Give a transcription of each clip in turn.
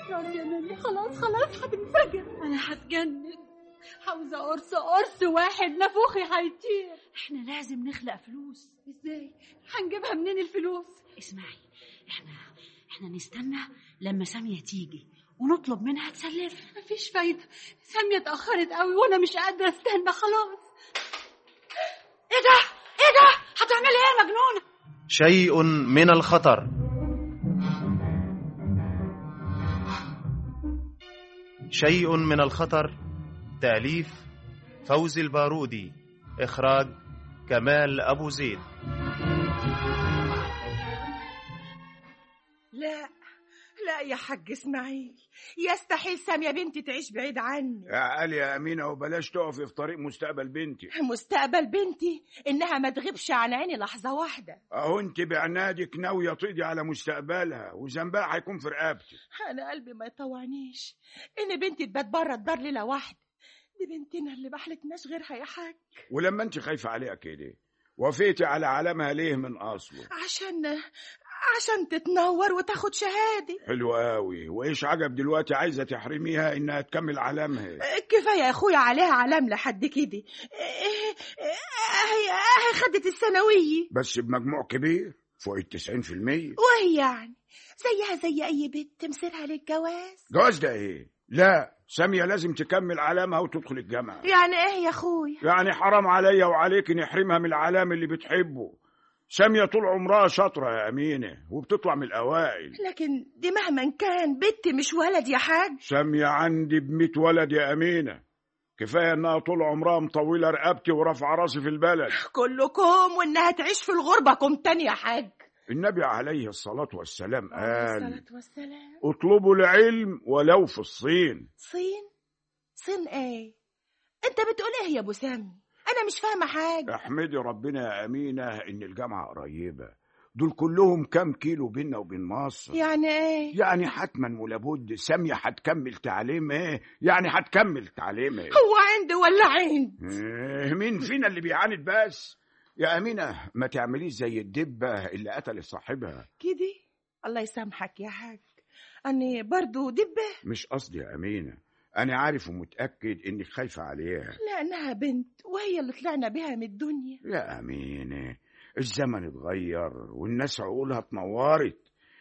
خلاص يا ناني خلاص خلاص هتنفجر انا هتجنن عاوزه قرص قرص واحد نافوخي هيطير احنا لازم نخلق فلوس ازاي هنجيبها منين الفلوس اسمعي احنا احنا نستنى لما سامية تيجي ونطلب منها تسلف مفيش فايده ساميه اتاخرت قوي وانا مش قادره استنى خلاص ايه ده ايه ده هتعملي ايه يا مجنونه شيء من الخطر شيء من الخطر تأليف فوزي البارودي إخراج كمال أبو زيد لا لا يا حاج اسماعيل يستحيل سامية بنتي تعيش بعيد عني يا علي يا أمينة وبلاش تقفي في طريق مستقبل بنتي مستقبل بنتي إنها ما تغيبش عن عيني لحظة واحدة أهو أنت بعنادك ناوية تقضي على مستقبلها وذنبها هيكون في رقبتك أنا قلبي ما يطوعنيش إن بنتي تبات بره الدار ليلة واحدة دي بنتنا اللي ما حلتناش غيرها يا حاج ولما أنت خايفة عليها كده وافقتي على علامها ليه من أصله عشان عشان تتنور وتاخد شهادة حلو قوي وإيش عجب دلوقتي عايزة تحرميها إنها تكمل علامها كفاية يا أخويا عليها علام لحد كده هي هي خدت الثانوية بس بمجموع كبير فوق التسعين في المية وهي يعني زيها زي أي بنت مصيرها للجواز جواز ده إيه؟ لا سامية لازم تكمل علامها وتدخل الجامعة يعني إيه يا أخويا؟ يعني حرام عليا وعليك نحرمها من العلام اللي بتحبه سامية طول عمرها شاطرة يا أمينة وبتطلع من الأوائل لكن دي مهما كان بنت مش ولد يا حاج سامية عندي بميت ولد يا أمينة كفاية إنها طول عمرها مطولة رقبتي ورافعة راسي في البلد كلكم وإنها تعيش في الغربة كم تاني يا حاج النبي عليه الصلاة والسلام قال الصلاة والسلام اطلبوا العلم ولو في الصين صين صين ايه انت بتقول ايه يا ابو سامي انا مش فاهمه حاجه احمدي ربنا يا أمينة إن الجامعة قريبة دول كلهم كام كيلو بينا وبين مصر يعني ايه يعني حتما ولابد سامية هتكمل تعليمها يعني هتكمل تعليمها هو عندي ولا عند إيه، مين فينا اللي بيعاند بس يا أمينة ما تعمليش زي الدبة اللي قتلت صاحبها كده الله يسامحك يا حاج اني برضو دبه مش قصدي يا أمينة أنا عارف ومتأكد إنك خايفة عليها لانها بنت وهي اللي طلعنا بها من الدنيا يا أمينة الزمن اتغير والناس عقولها اتنورت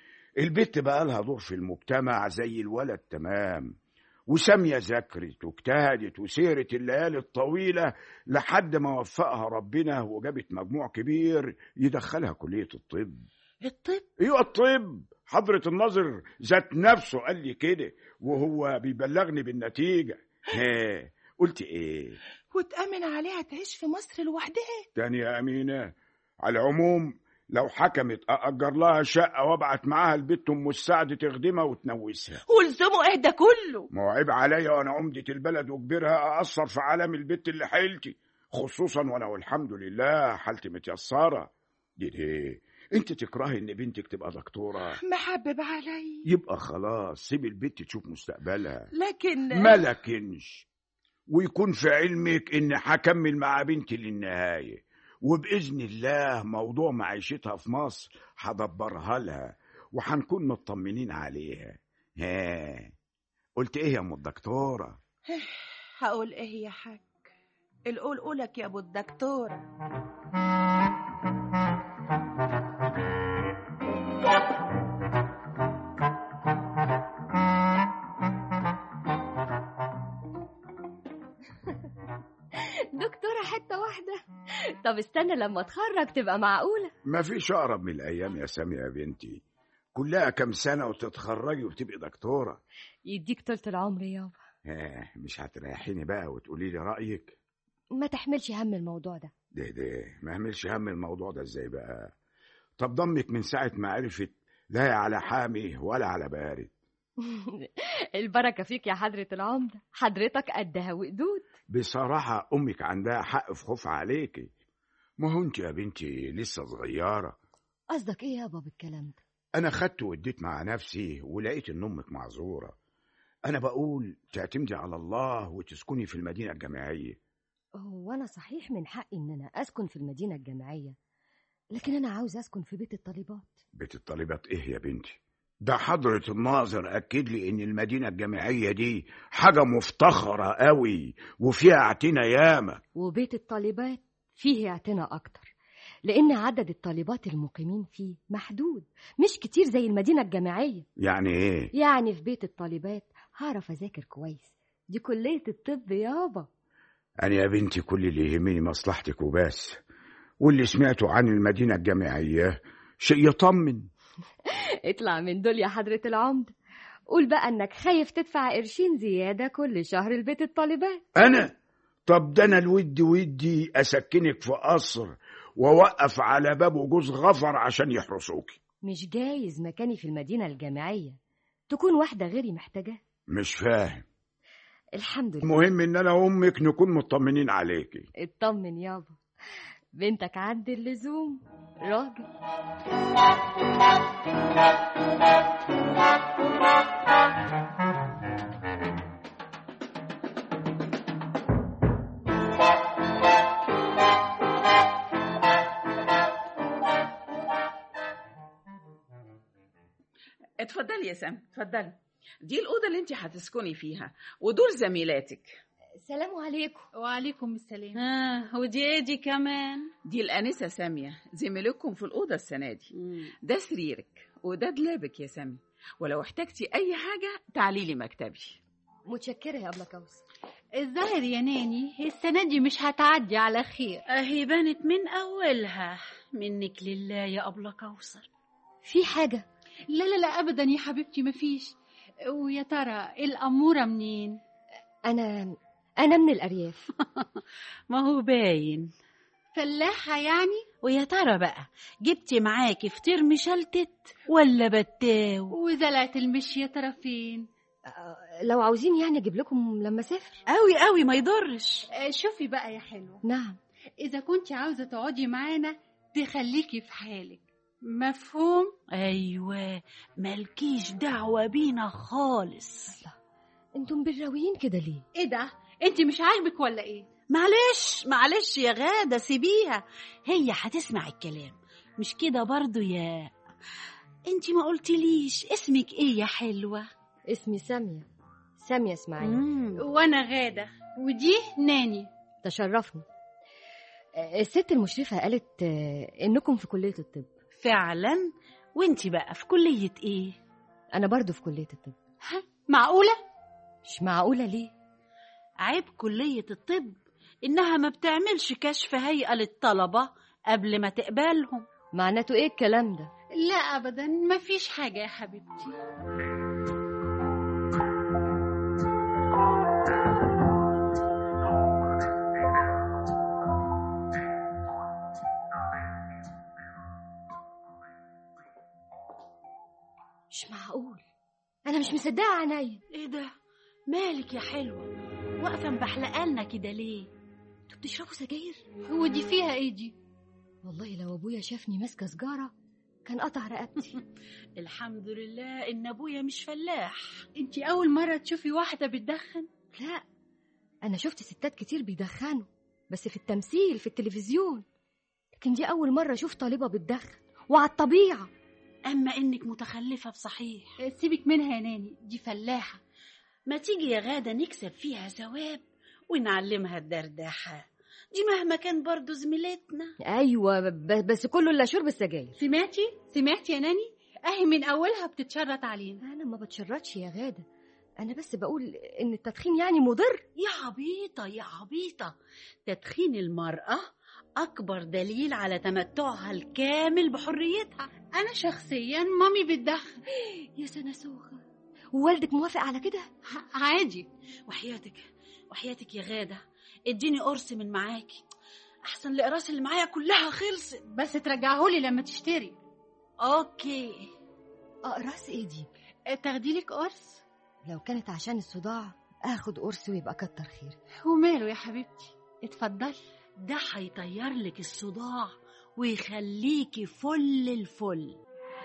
البت بقى لها دور في المجتمع زي الولد تمام وسامية ذاكرت واجتهدت وسيرت الليالي الطويلة لحد ما وفقها ربنا وجابت مجموع كبير يدخلها كلية الطب الطب ايوه الطب حضرة الناظر ذات نفسه قال لي كده وهو بيبلغني بالنتيجة ها قلت ايه وتأمن عليها تعيش في مصر لوحدها تاني يا أمينة على العموم لو حكمت أأجر لها شقة وابعت معاها البت أم السعد تخدمها وتنوسها ولزموا ايه ده كله ما هو عيب عليا وأنا عمدة البلد وكبيرها أأثر في عالم البت اللي حيلتي خصوصا وأنا والحمد لله حالتي متيسرة دي دي أنت تكرهي إن بنتك تبقى دكتورة محبب علي يبقى خلاص سيب البت تشوف مستقبلها لكن ما لكنش ويكون في علمك ان هكمل مع بنتي للنهايه وباذن الله موضوع معيشتها في مصر هدبرها لها وهنكون مطمنين عليها ها قلت ايه يا ام الدكتوره هقول ايه يا حاج القول قولك يا ابو الدكتوره دكتورة حتة واحدة طب استنى لما اتخرج تبقى معقولة ما فيش اقرب من الايام يا ساميه يا بنتي كلها كام سنه وتتخرجي وتبقي دكتوره يديك طولة العمر يابا ها مش هتريحيني بقى وتقولي لي رايك ما تحملش هم الموضوع ده ده ده ما اعملش هم الموضوع ده ازاي بقى طب ضمك من ساعه ما عرفت لا على حامي ولا على بارد البركة فيك يا حضرة العمدة حضرتك قدها وقدود بصراحة أمك عندها حق في خوف عليكي ما هو أنت يا بنتي لسه صغيرة قصدك ايه يابا بالكلام ده أنا خدت واديت مع نفسي ولقيت إن أمك معذورة أنا بقول تعتمدي على الله وتسكني في المدينة الجامعية هو انا صحيح من حقي ان انا اسكن في المدينة الجامعية لكن انا عاوز اسكن في بيت الطالبات بيت الطالبات إيه يا بنتي ده حضرة الناظر أكد لي إن المدينة الجامعية دي حاجة مفتخرة قوي وفيها اعتنا ياما وبيت الطالبات فيه اعتناء أكتر لأن عدد الطالبات المقيمين فيه محدود مش كتير زي المدينة الجامعية يعني إيه؟ يعني في بيت الطالبات هعرف أذاكر كويس دي كلية الطب يابا أنا يا بنتي كل اللي يهمني مصلحتك وبس واللي سمعته عن المدينة الجامعية شيء يطمن اطلع من دول يا حضرة العمدة قول بقى انك خايف تدفع قرشين زيادة كل شهر لبيت الطالبات أنا طب ده أنا الود ودي أسكنك في قصر وأوقف على بابه جوز غفر عشان يحرسوك مش جايز مكاني في المدينة الجامعية تكون واحدة غيري محتاجة مش فاهم الحمد لله المهم إن أنا وأمك نكون مطمنين عليكي اطمن يابا بنتك عند اللزوم راجل اتفضلي يا سام اتفضلي دي الأوضة اللي انت هتسكني فيها ودول زميلاتك سلام عليكم وعليكم السلام آه ودي ايه دي كمان دي الأنسة سامية زميلكم في الأوضة السنة دي ده سريرك وده دولابك يا سامي ولو احتجتي أي حاجة تعالي لي مكتبي متشكرة يا أبلة كوثر الظاهر يا ناني السنة دي مش هتعدي على خير اهي بانت من اولها منك لله يا ابله كوثر في حاجة لا لا لا أبدا يا حبيبتي مفيش ويا ترى الأمورة منين أنا أنا من الأرياف ما هو باين فلاحة يعني ويا ترى بقى جبتي معاكي فطير مشلتت ولا بتاو وزلعت المشي يا ترى فين لو عاوزين يعني أجيب لكم لما أسافر قوي قوي ما يضرش آه، شوفي بقى يا حلوة نعم إذا كنت عاوزة تقعدي معانا تخليكي في حالك مفهوم ايوه مالكيش دعوه بينا خالص انتم بالراويين كده ليه إيه ده أنت مش عاجبك ولا إيه معلش معلش يا غادة سيبيها هي هتسمع الكلام مش كده برضو يا انتي ما قلتليش اسمك ايه يا حلوة اسمي سامية سامية اسماعيل مم. وأنا غادة ودي ناني تشرفنا آه، الست المشرفة قالت آه، إنكم في كلية الطب فعلا وانتي بقى في كلية ايه أنا برضو في كلية الطب معقولة مش معقولة ليه عيب كلية الطب انها ما بتعملش كشف هيئة للطلبة قبل ما تقبلهم معناته إيه الكلام ده لا أبدا مفيش حاجة يا حبيبتي مش معقول أنا مش مصدقة عينيا ايه ده مالك يا حلوة واقفة مبحلقالنا كده ليه انتوا بتشربوا سجاير ودي فيها إيه دي والله لو أبويا شافني ماسكة سجارة كان قطع رقبتي الحمد لله ان ابويا مش فلاح أنت أول مرة تشوفي واحدة بتدخن لا أنا شفت ستات كتير بيدخنوا بس في التمثيل في التلفزيون لكن دي أول مرة أشوف طالبة بتدخن وعلى الطبيعة اما انك متخلفة بصحيح آه، سيبك منها يا ناني دي فلاحة ما تيجي يا غادة نكسب فيها ثواب ونعلمها الدردحة دي مهما كان برضو زميلتنا أيوة ب- بس كله إلا شرب السجاير سمعتي سمعتي يا ناني أهي من أولها بتتشرط علينا أنا ما بتشردش يا غادة أنا بس بقول إن التدخين يعني مضر يا عبيطة يا عبيطة تدخين المرأة أكبر دليل على تمتعها الكامل بحريتها أنا شخصيا مامي بتدخن يا سنة سوخة ووالدك موافق على كده ع- عادي وحياتك وحياتك يا غادة اديني قرص من معاكي أحسن الأقراص اللي معايا كلها خلصت بس ترجعهولي لما تشتري أوكي أقراص إيه دي آه، تاخديلك قرص لو كانت عشان الصداع آخد قرص ويبقى كتر خير وماله يا حبيبتي اتفضلي ده هيطير لك الصداع ويخليكي فل الفل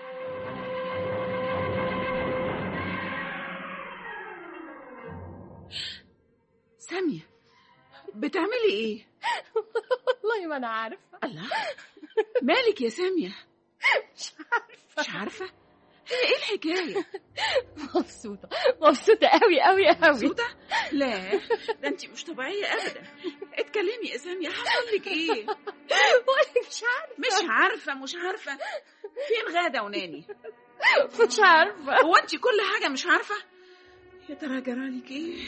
سامية بتعملي ايه؟ والله ما أنا عارفة الله مالك يا سامية؟ مش عارفة مش عارفة؟ ايه الحكايه مبسوطة مبسوطة قوي قوي قوي مبسوطه لا ده انت مش طبيعيه ابدا اتكلمي يا ساميه حصل لك ايه مش عارفة مش عارفه مش عارفه فين غاده وناني مش عارفة هو انت كل حاجه مش عارفه يا ترى جرالك ايه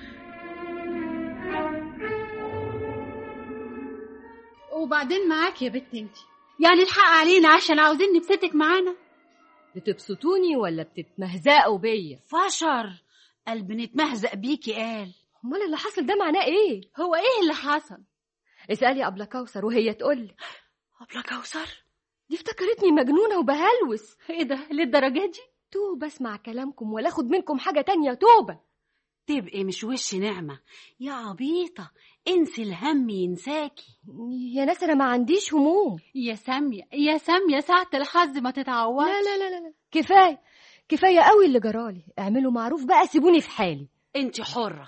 وبعدين معاك يا بت انت يعني الحق علينا عشان عاوزين نبسطك معانا بتبسطوني ولا بتتمهزقوا بيا فشر قلب نتمهزق بيكي قال امال اللي حصل ده معناه ايه هو ايه اللي حصل اسالي ابله كوثر وهي تقول أبلة كوثر دي افتكرتني مجنونه وبهلوس ايه ده للدرجه دي توبه اسمع كلامكم ولا اخد منكم حاجه تانية توبه تبقي مش وش نعمة يا عبيطة انسي الهم ينساكي يا ناس انا ما عنديش هموم يا ساميه يا ساميه ساعه الحظ ما تتعوضش لا لا لا لا لا. كفايه كفايه قوي اللي جرالي اعملوا معروف بقى سيبوني في حالي انت حرة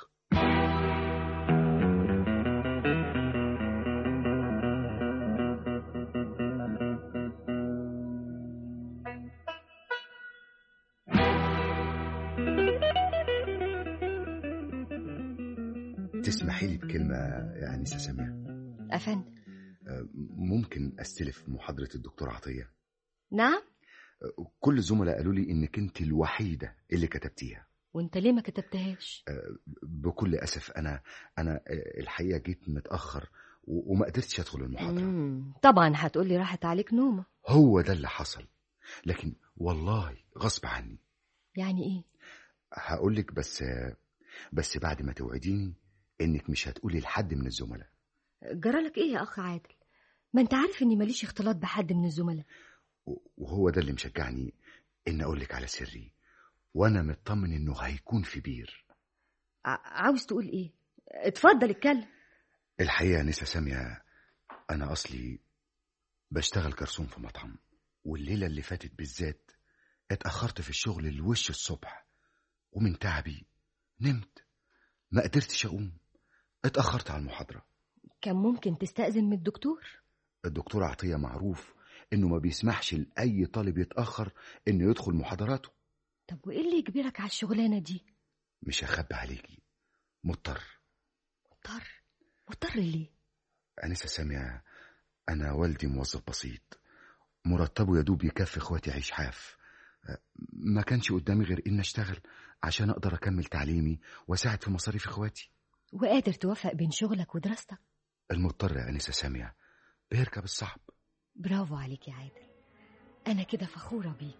تسمحي لي بكلمة يا أنسة سامية افندم أه، ممكن أستلف محاضرة الدكتور عطية نعم أه، كل الزملاء قالوا لي إنك أنت الوحيدة اللي كتبتيها وانت ليه ما كتبتهاش بكل أسف أنا أنا أه، الحقيقة جيت متأخر و- وما قدرتش أدخل المحاضرة مم. طبعا هتقولي راحت عليك نومه هو ده اللي حصل لكن والله غصب عني يعني ايه هقولك بس بس بعد ما توعديني إنك مش هتقولي لحد من الزملاء جرالك ايه يا اخ عادل ما انت عارف اني ماليش اختلاط بحد من الزملاء و- وهو ده اللي مشجعني إن أقولك على سري وأنا مطمن إنه هيكون في بير ع- عاوز تقول ايه اتفضل اتكلم الحقيقة يا نسا سامية أنا أصلي بشتغل جرسون في مطعم والليلة اللي فاتت بالذات اتأخرت في الشغل الوش الصبح ومن تعبي نمت ما قدرتش أقوم اتأخرت على المحاضرة كان ممكن تستأذن من الدكتور الدكتور عطية معروف إنه ما بيسمحش لأي طالب يتأخر إنه يدخل محاضراته طب وايه اللي يجبرك على الشغلانه دي مش هخبي عليكي مضطر مضطر مضطر ليه أنسة سامية أنا والدي موظف بسيط مرتبه يدوب يكفي إخواتي عيش حاف ما كانش قدامي غير إن أشتغل عشان أقدر أكمل تعليمي وأساعد في مصاريف إخواتي وقادر توفق بين شغلك ودراستك المضطر يا أنسة سامية بيركب الصعب برافو عليك يا عادل انا كده فخوره بيك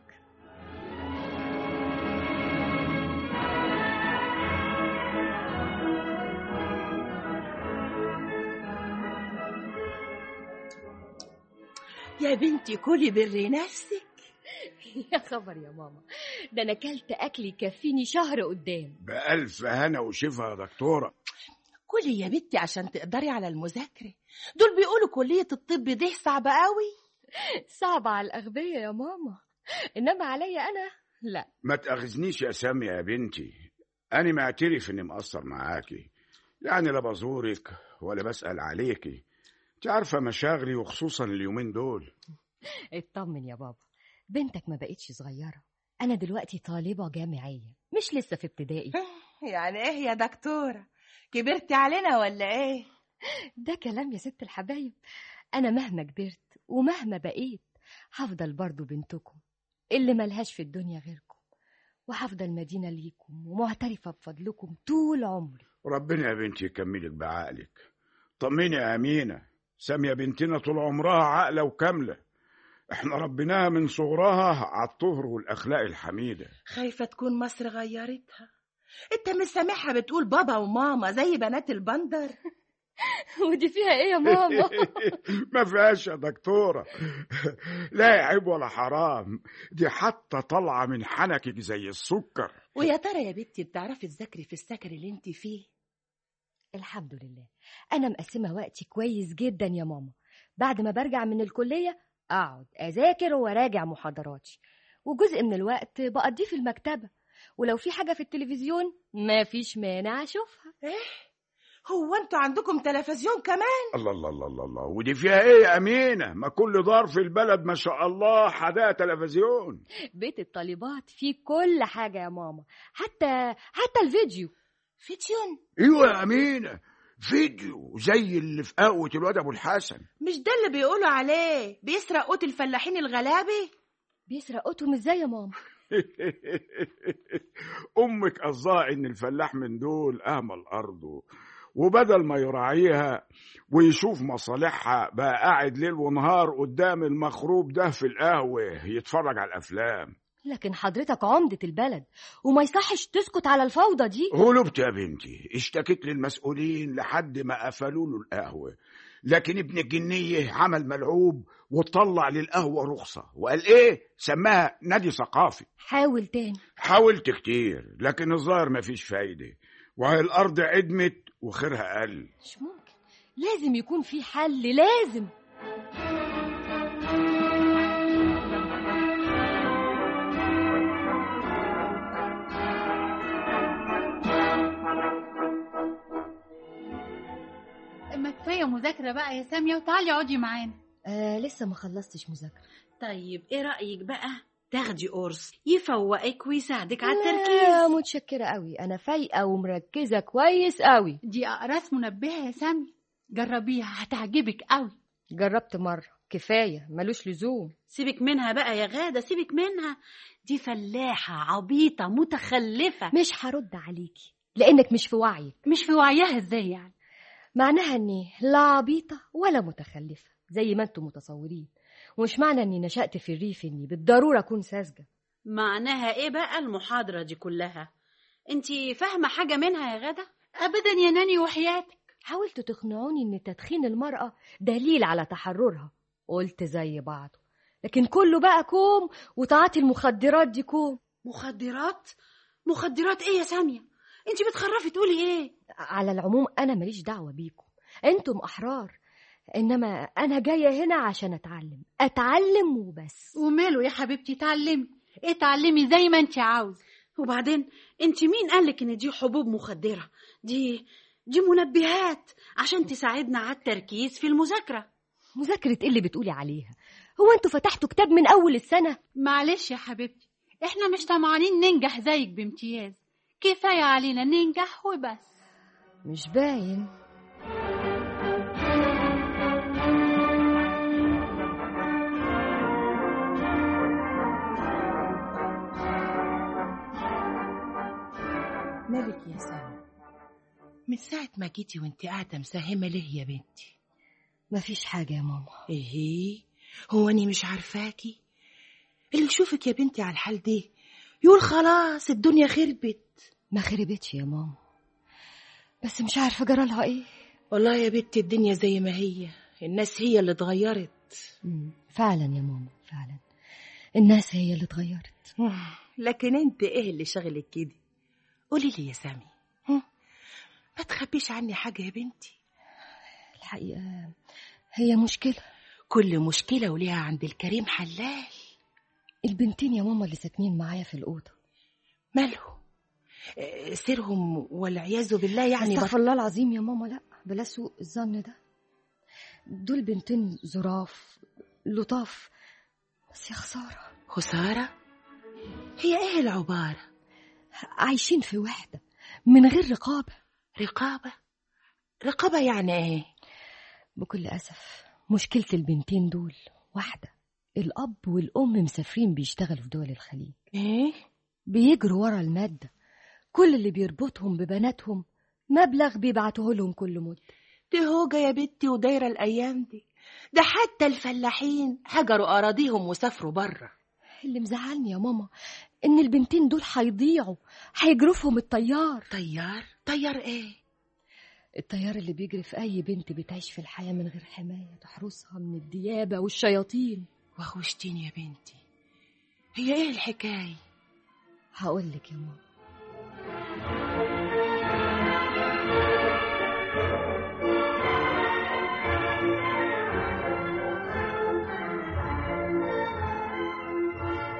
يا بنتي كلي بري نفسك يا خبر يا ماما ده انا كلت اكل يكفيني شهر قدام بألف هنا وشفا يا دكتورة كلي يا بنتي عشان تقدري على المذاكرة دول بيقولوا كلية الطب دي صعبة قوي صعبة على الأغبياء يا ماما إنما عليا أنا لا ما تأخذنيش يا سامية يا بنتي أنا معترف إني مقصر معاكي يعني لا بزورك ولا بسأل عليكي انت عارفة مشاغلي وخصوصا اليومين دول اطمن يا بابا بنتك ما بقتش صغيرة أنا دلوقتي طالبة جامعية مش لسه في ابتدائي يعني ايه يا دكتورة كبرتي علينا ولا ايه ده كلام يا ست الحبايب أنا مهما كبرت ومهما بقيت هفضل برضو بنتكم اللي ملهاش في الدنيا غيركم وهفضل مدينة ليكم ومعترفة بفضلكم طول عمري ربنا يا بنتي يكملك بعقلك طمني يا أمينة سامية بنتنا طول عمرها عاقلة وكاملة احنا ربيناها من صغرها على الطهر والأخلاق الحميدة خايفة تكون مصر غيرتها انت مش سامعها بتقول بابا وماما زي بنات البندر ودي فيها إيه يا ماما ما فيهاش يا دكتورة لا عيب ولا حرام دي حتى طالعة من حنكك زي السكر ويا ترى يا بنتي بتعرفي تذاكري في السكن اللي انت فيه الحمد لله أنا مقسمة وقتي كويس جدا يا ماما بعد ما برجع من الكلية أقعد أذاكر وأراجع محاضراتي وجزء من الوقت بقضيه في المكتبة ولو في حاجة في التلفزيون ما فيش مانع أشوفها هو انتوا عندكم تلفزيون كمان الله الله الله الله الله ودي فيها ايه يا امينه ما كل دار في البلد ما شاء الله حداها تلفزيون بيت الطالبات فيه كل حاجة يا ماما حتى حتى الفيديو فيديون ايوه يا امينه فيديو زي اللي في قهوه الواد ابو الحسن مش ده اللي بيقولوا عليه بيسرق قوت الفلاحين الغلابه بيسرق قوتهم ازاي يا ماما امك قصدها ان الفلاح من دول اهمل ارضه وبدل ما يراعيها ويشوف مصالحها بقى قاعد ليل ونهار قدام المخروب ده في القهوه يتفرج على الافلام لكن حضرتك عمدة البلد وما يصحش تسكت على الفوضى دي غلبت يا بنتي اشتكيت للمسؤولين لحد ما قفلوا له القهوه لكن ابن الجنيه عمل ملعوب وطلع للقهوه رخصه وقال ايه سماها نادي ثقافي حاول تاني حاولت كتير لكن الظاهر مفيش فايده وهي الارض عدمت وخيرها قل مش ممكن لازم يكون في حل لازم ما كفايه مذاكره بقى يا ساميه وتعالي اقعدي معانا آه لسه ما خلصتش مذاكرة طيب ايه رأيك بقى تاخدي قرص يفوقك ويساعدك على لا، التركيز متشكرة قوي أنا فايقة ومركزة كويس قوي دي اقراص منبهه يا ساميه جربيها هتعجبك قوي جربت مرة كفاية ملوش لزوم سيبك منها بقى يا غادة سيبك منها دي فلاحة عبيطة متخلفة مش هرد عليكي لأنك مش في وعيك مش في وعيها ازاي يعني معناها إني لا عبيطة ولا متخلفة زي ما انتم متصورين ومش معنى إني نشأت في الريف إني بالضرورة أكون ساذجة معناها ايه بقى المحاضرة دي كلها انتي فاهمة حاجة منها يا غادة ابدا يا ناني وحياتك حاولتوا تقنعوني إن تدخين المرأة دليل على تحررها قلت زي بعضه لكن كله بقى كوم وتعاطي المخدرات دي كوم مخدرات مخدرات ايه يا سامية انتي بتخرفي تقولي ايه على العموم أنا ماليش دعوة بيكم أنتم أحرار إنما أنا جاية هنا عشان أتعلم أتعلم وبس وماله يا حبيبتي اتعلمي اتعلمي زي ما انت عاوزه وبعدين انتي مين قالك ان دي حبوب مخدرة دي دي منبهات عشان تساعدنا على التركيز في المذاكرة مذاكرة إيه اللي بتقولي عليها هو أنتوا فتحتوا كتاب من أول السنة معلش يا حبيبتي احنا مش طمعانين ننجح زيك بامتياز كفايه علينا ننجح وبس مش باين مالك يا سامي من ساعة ما جيتي وانت قاعدة مساهمة ليه يا بنتي مفيش حاجة يا ماما ايه هو اني مش عارفاكي اللي يشوفك يا بنتي على الحال ده يقول خلاص الدنيا خربت ما خربتش يا ماما بس مش عارفة جرالها إيه والله يا بنتي الدنيا زي ما هي الناس هي اللي اتغيرت مم، فعلا يا ماما فعلا الناس هي اللي اتغيرت لكن انت ايه اللي شغلك كده قولي لي يا سامي هم؟ ما تخبيش عني حاجة يا بنتي الحقيقة هي مشكلة كل مشكلة وليها عند الكريم حلال البنتين يا ماما اللي ساكنين معايا في الأوضة ماله آه، سيرهم والعياذ بالله يعني استغفر الله العظيم يا ماما لا بلا سوء الظن ده دول بنتين ظراف لطاف بس يا خسارة خسارة هي ايه العبارة عايشين في وحدة من غير رقابة رقابة رقابة يعني ايه بكل أسف مشكلة البنتين دول واحدة الأب والأم مسافرين بيشتغلوا في دول الخليج ايه بيجروا ورا المادة كل اللي بيربطهم ببناتهم مبلغ بيبعته لهم كل مدة دي هوجة يا بنتي ودايرة الأيام دي ده حتى الفلاحين هجروا أراضيهم وسافروا بره اللي مزعلني يا ماما إن البنتين دول هيضيعوا هيجرفهم الطيار طيار طيار ايه الطيار اللي بيجري في أي بنت بتعيش في الحياة من غير حماية تحرسها من الديابة والشياطين وخوشتيني يا بنتي هي ايه الحكاية هقولك يا ماما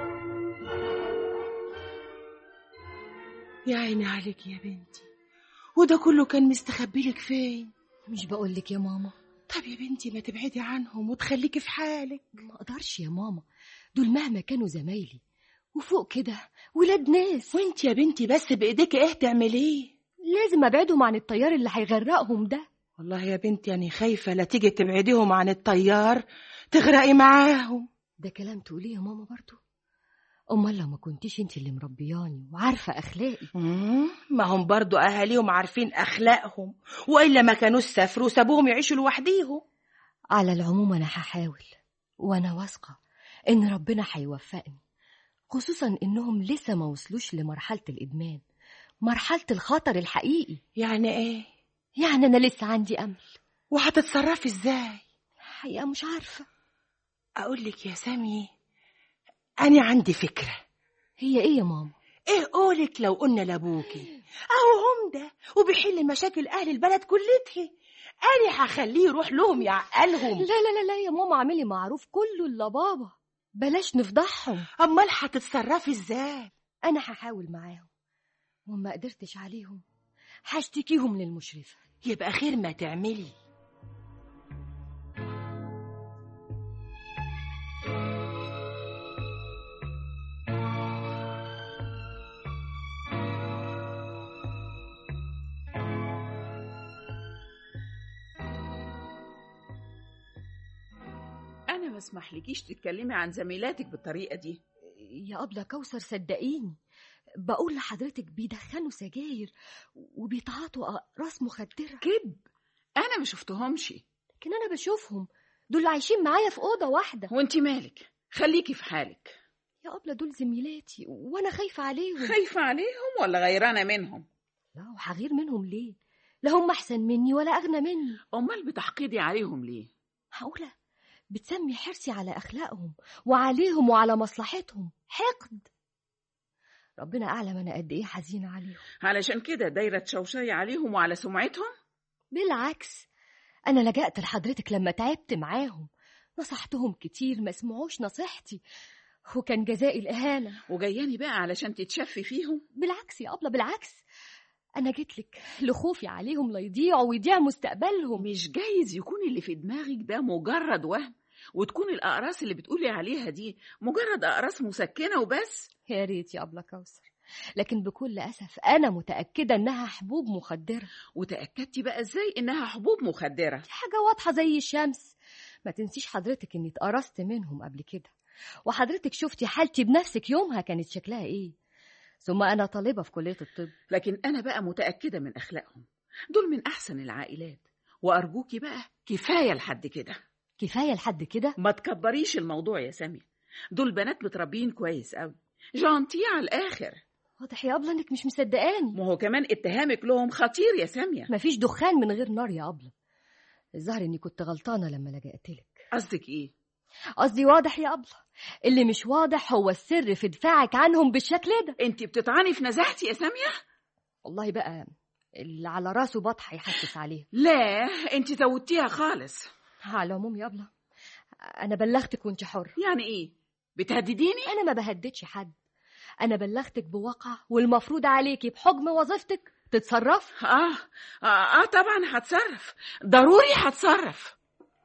يا عيني عليك يا بنتي وده كله كان مستخبي لك فين مش بقولك يا ماما طب يا بنتي ما تبعدي عنهم وتخليكي في حالك ما اقدرش يا ماما دول مهما كانوا زمايلي وفوق كده ولاد ناس وانت يا بنتي بس بايديك ايه تعمليه لازم ابعدهم عن الطيار اللي هيغرقهم ده والله يا بنتي أنا خايفة لا تيجي تبعديهم عن الطيار تغرقي معاهم ده كلام تقوليه يا ماما برضو امال لو ما كنتيش انت اللي مربياني وعارفه اخلاقي مم، ما هم برضو أهاليهم عارفين أخلاقهم وإلا ما كانوش سافروا وسابوهم يعيشوا لوحديهم على العموم انا هحاول وانا واثقه ان ربنا هيوفقني خصوصا انهم لسه ما وصلوش لمرحله الادمان مرحله الخطر الحقيقي يعني إيه يعني انا لسه عندي امل وهتتصرفي إزاي حقيقه مش عارفه أقول لك يا سامي أنا عندي فكرة هي ايه يا ماما إيه قولك لو قلنا لأبوكي أهو عمدة وبيحل مشاكل أهل البلد كلتها أنا هخليه يروح لهم يعقلهم لا لا لا لا يا ماما اعملي معروف كله الا بابا بلاش نفضحهم أمال هتتصرفي إزاي انا هحاول معاهم وما قدرتش عليهم هشتكيهم للمشرفه يبقى خير ما تعملي انا ما اسمحلكيش تتكلمي عن زميلاتك بالطريقه دي يا أبلة كوثر صدقيني بقول لحضرتك بيدخنوا سجاير وبيتعاطوا أقراص مخدرة كذب انا ما شفتهمش لكن أنا بشوفهم دول اللي عايشين معايا في أوضة واحدة وانت مالك خليكي في حالك يا أبلة دول زميلاتي وأنا خايفة عليهم خايفه عليهم ولا غيرانه منهم لا وهغير منهم ليه لا هم أحسن مني ولا أغنى مني امال بتحقدي عليهم ليه معقولة بتسمي حرصي على أخلاقهم وعليهم وعلى مصلحتهم حقد ربنا أعلم أنا قد إيه حزينة عليهم علشان كده دايره تشوشي عليهم وعلى سمعتهم بالعكس أنا لجأت لحضرتك لما تعبت معاهم نصحتهم كتير ما سمعوش نصيحتي وكان جزائي الإهانة وجياني بقى علشان تتشفي فيهم بالعكس يا أبلة بالعكس أنا جيتلك لخوفي عليهم لا يضيعوا ويضيع مستقبلهم مش جايز يكون اللي في دماغك ده مجرد وهم وتكون الأقراص اللي بتقولي عليها دي مجرد أقراص مسكنة وبس يا ريت يا أبلة كوثر لكن بكل أسف أنا متأكدة إنها حبوب مخدرة وتأكدتي بقى إزاي إنها حبوب مخدرة دي حاجة واضحة زي الشمس ما تنسيش حضرتك إني اتقرصت منهم قبل كده وحضرتك شفتي حالتي بنفسك يومها كانت شكلها إيه ثم أنا طالبة في كلية الطب لكن أنا بقى متأكدة من أخلاقهم دول من أحسن العائلات وأرجوكي بقى كفاية لحد كده كفاية لحد كده ما تكبريش الموضوع يا سامية دول بنات متربيين كويس قوي جانتيه على الآخر واضح يا أبلة إنك مش مصدقاني ما هو كمان اتهامك لهم خطير يا سامية مفيش دخان من غير نار يا أبلة الظاهر إني كنت غلطانة لما لجأتلك قصدك إيه؟ قصدي واضح يا أبلة اللي مش واضح هو السر في دفاعك عنهم بالشكل ده أنت بتطعني في نزاهتي يا سامية؟ والله بقى اللي على راسه بطح يحسس عليه لا أنت زودتيها خالص على العموم يا أبلة أنا بلغتك وأنت حر يعني إيه؟ بتهدديني؟ أنا ما بهددش حد أنا بلغتك بواقع والمفروض عليكي بحكم وظيفتك تتصرف آه آه, آه طبعا هتصرف ضروري هتصرف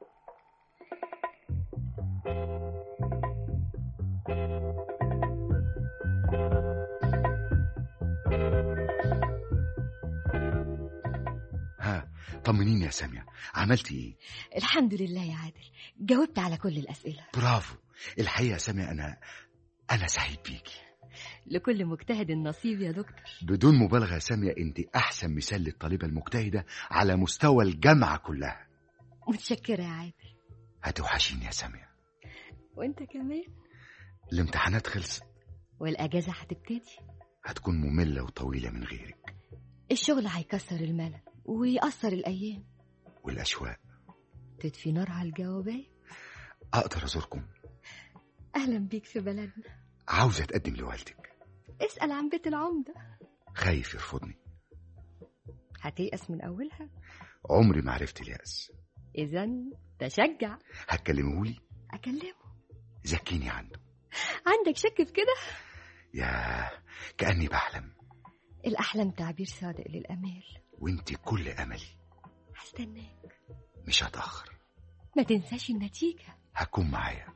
ها طمنيني يا سامية عملتي ايه الحمد لله يا عادل جاوبت على كل الأسئلة برافو الحقيقة يا سامية أنا أنا سعيد بيكي لكل مجتهد نصيب يا دكتور بدون مبالغة يا سامية أنت أحسن مثال للطالبة المجتهدة على مستوى الجامعة كلها متشكرة يا عادل هتوحشيني يا سامية وانت كمان الامتحانات خلصت والأجازة هتبتدي هتكون مملة وطويلة من غيرك الشغل هيكسر الملل ويأثر الأيام والأشواق تطفي نار على الجوابات أقدر أزوركم أهلا بيك في بلدنا عاوز أتقدم لوالدك اسأل عن بيت العمدة خايف يرفضني هتيأس من أولها عمري ما عرفت اليأس إذا تشجع هتكلمهولي أكلمه زكيني عنده عندك شك في كده يا كأني بحلم الأحلام تعبير صادق للأمال وانت كل املي هستناك مش هتاخر ما تنساش النتيجة هكون معايا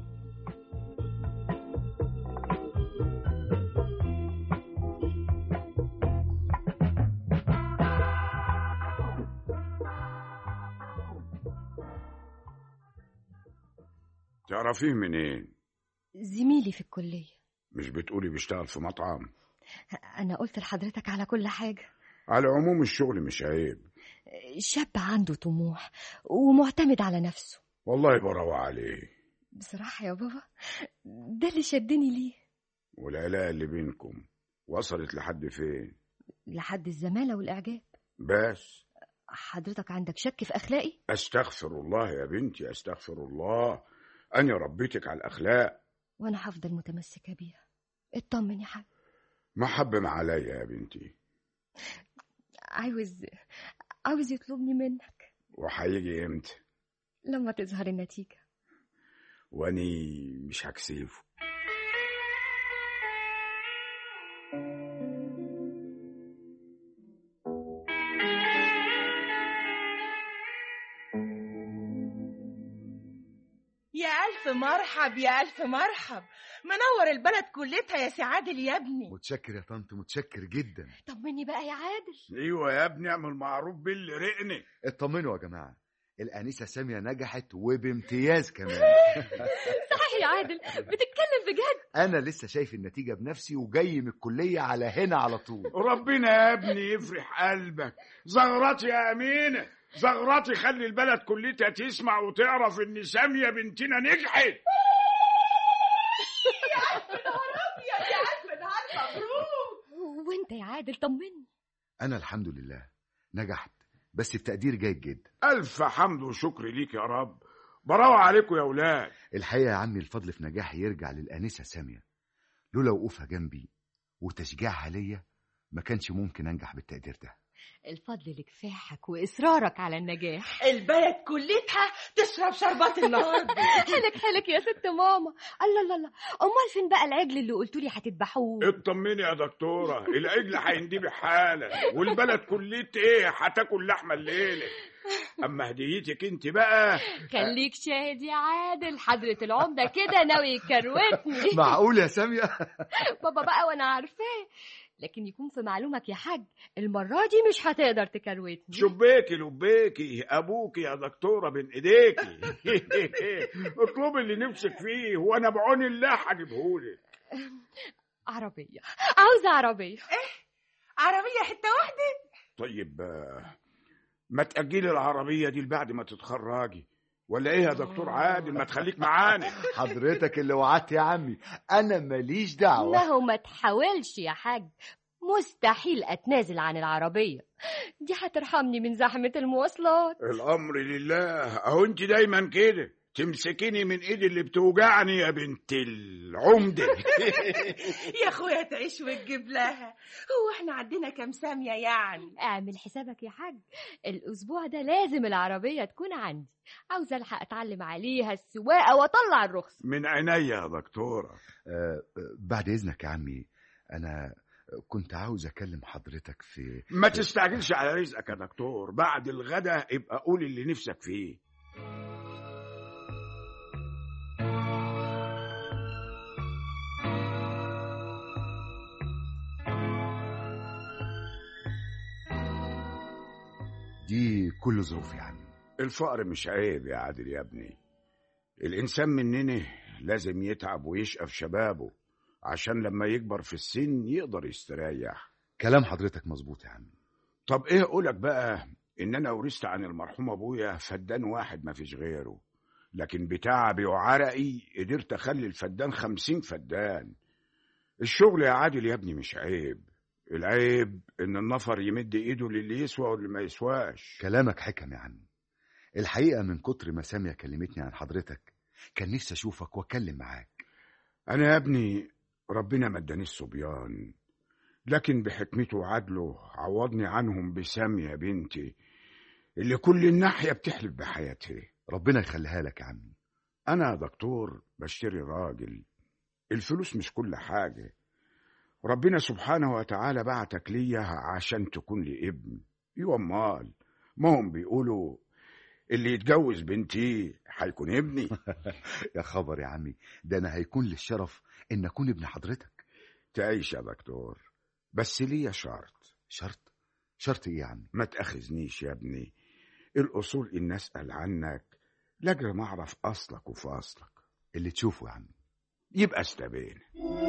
تعرفيه منين زميلي في الكلية مش بتقولي بيشتغل في مطعم أنا قلت لحضرتك على كل حاجة على العموم الشغل مش عيب شاب عنده طموح ومعتمد على نفسه والله براوة عليه بصراحة يا بابا ده اللي شدني ليه والعلاقة اللي بينكم وصلت لحد فين لحد الزمالة والإعجاب بس حضرتك عندك شك في أخلاقي استغفر الله يا بنتي استغفر الله أنا ربيتك على الأخلاق وأنا هفضل متمسكة بيها اطمن يا حاج محبم عليا يا بنتي عاوز عاوز يطلبني منك وهيجي امتى لما تظهر النتيجة واني مش هكسفه يا ألف مرحب يا ألف مرحب منور البلد كلتها يا سي عادل يا ابني متشكر يا طنط متشكر جدا طمني بقى يا عادل ايوه يا ابني اعمل معروف باللي رقني اطمنوا يا جماعه الانسه ساميه نجحت وبامتياز كمان صحيح يا عادل بتتكلم بجد انا لسه شايف النتيجه بنفسي وجاي من الكليه على هنا على طول ربنا يا ابني يفرح قلبك زغرتي يا أمينة زغرتي خلي البلد كلتها تسمع وتعرف إن سامية بنتنا نجحت يا ألف نهار مبروك وانت يا عادل طمني انا الحمد لله نجحت بس بتقدير جيد جدا ألف حمد وشكر ليك يا رب براوة عليكم يا ولاد الحقيقه يا عمي الفضل في نجاحي يرجع للانسه ساميه لولا وقوفها جنبي وتشجيعها ليا ما كانش ممكن انجح بالتقدير ده الفضل لكفاحك وإصرارك على النجاح البلد كلتها تشرب شربات النهارده حلك حلك يا ست ماما الله الله الله أمال فين بقى العجل اللي قلتولي هتذبحوه اطمني يا دكتورة العجل هيندبح حالا والبلد كلت ايه هتاكل لحمة الليلة اما هديتك انت بقى خليك شاهد يا عادل حضرة العمدة كده ناوي يكروتني معقول يا ساميه بابا بقى وأنا عارفاه لكن يكون في معلومك يا حاج المرة دي مش هتقدر تكروتني شبيكي لبيكي ابوكي يا دكتورة بين ايديكي اطلبي اللي نفسك فيه وانا بعون الله هجيبهولك عربية عاوزة عربية عربية حتة واحدة طيب آه، ما تأجلي العربية دي لبعد ما تتخرجي ولا ايه يا دكتور عادل ما تخليك معانا حضرتك اللي وعدت يا عمي انا ماليش دعوه ما هو ما تحاولش يا حاج مستحيل أتنازل عن العربية دي هترحمني من زحمة المواصلات الامر لله اهو انت دايما كده تمسكيني من ايدي اللي بتوجعني يا بنت العمدة يا اخويا تعيش وتجيب لها هو احنا عندنا كام سامية يعني اعمل حسابك يا حاج الأسبوع ده لازم العربية تكون عندي عاوزة ألحق أتعلم عليها السواقة وأطلع الرخص من عينيا يا دكتورة آه، آه، بعد اذنك يا عمي انا كنت عاوز اكلم حضرتك في ما تستعجلش على رزقك يا دكتور بعد الغدا ابقى قول اللي نفسك فيه دي كل ظروفي يا عمي الفقر مش عيب يا عادل يا ابني الإنسان مننا لازم يتعب ويشقى في شبابه عشان لما يكبر في السن يقدر يستريح كلام حضرتك مظبوط يا عمي طب ايه اقولك بقى ان انا ورثت عن المرحوم ابويا فدان واحد ما فيش غيره لكن بتعبي وعرقي قدرت اخلي الفدان خمسين فدان الشغل يا عادل يا ابني مش عيب العيب ان النفر يمد ايده للي يسوى واللي ما يسواش كلامك حكم يا عمي الحقيقه من كتر ما ساميه كلمتني عن حضرتك كان نفسي اشوفك واتكلم معاك انا يا ابني ربنا ما ادانيش صبيان لكن بحكمته وعدله عوضني عنهم بسامية بنتي اللي كل الناحية بتحلف بحياتها ربنا يخليها لك يا عمي أنا يا دكتور بشتري راجل الفلوس مش كل حاجة ربنا سبحانه وتعالى بعتك ليا عشان تكون لي ابن ايوه امال ما هم بيقولوا اللي يتجوز بنتي هيكون ابني يا خبر يا عمي ده انا هيكون لي الشرف ان اكون ابن حضرتك تعيش يا دكتور بس ليا شرط شرط شرط ايه يا عمي ما تاخذنيش يا ابني الاصول ان اسال عنك لاجل ما اعرف اصلك وفاصلك اللي تشوفه يا عمي يبقى استبين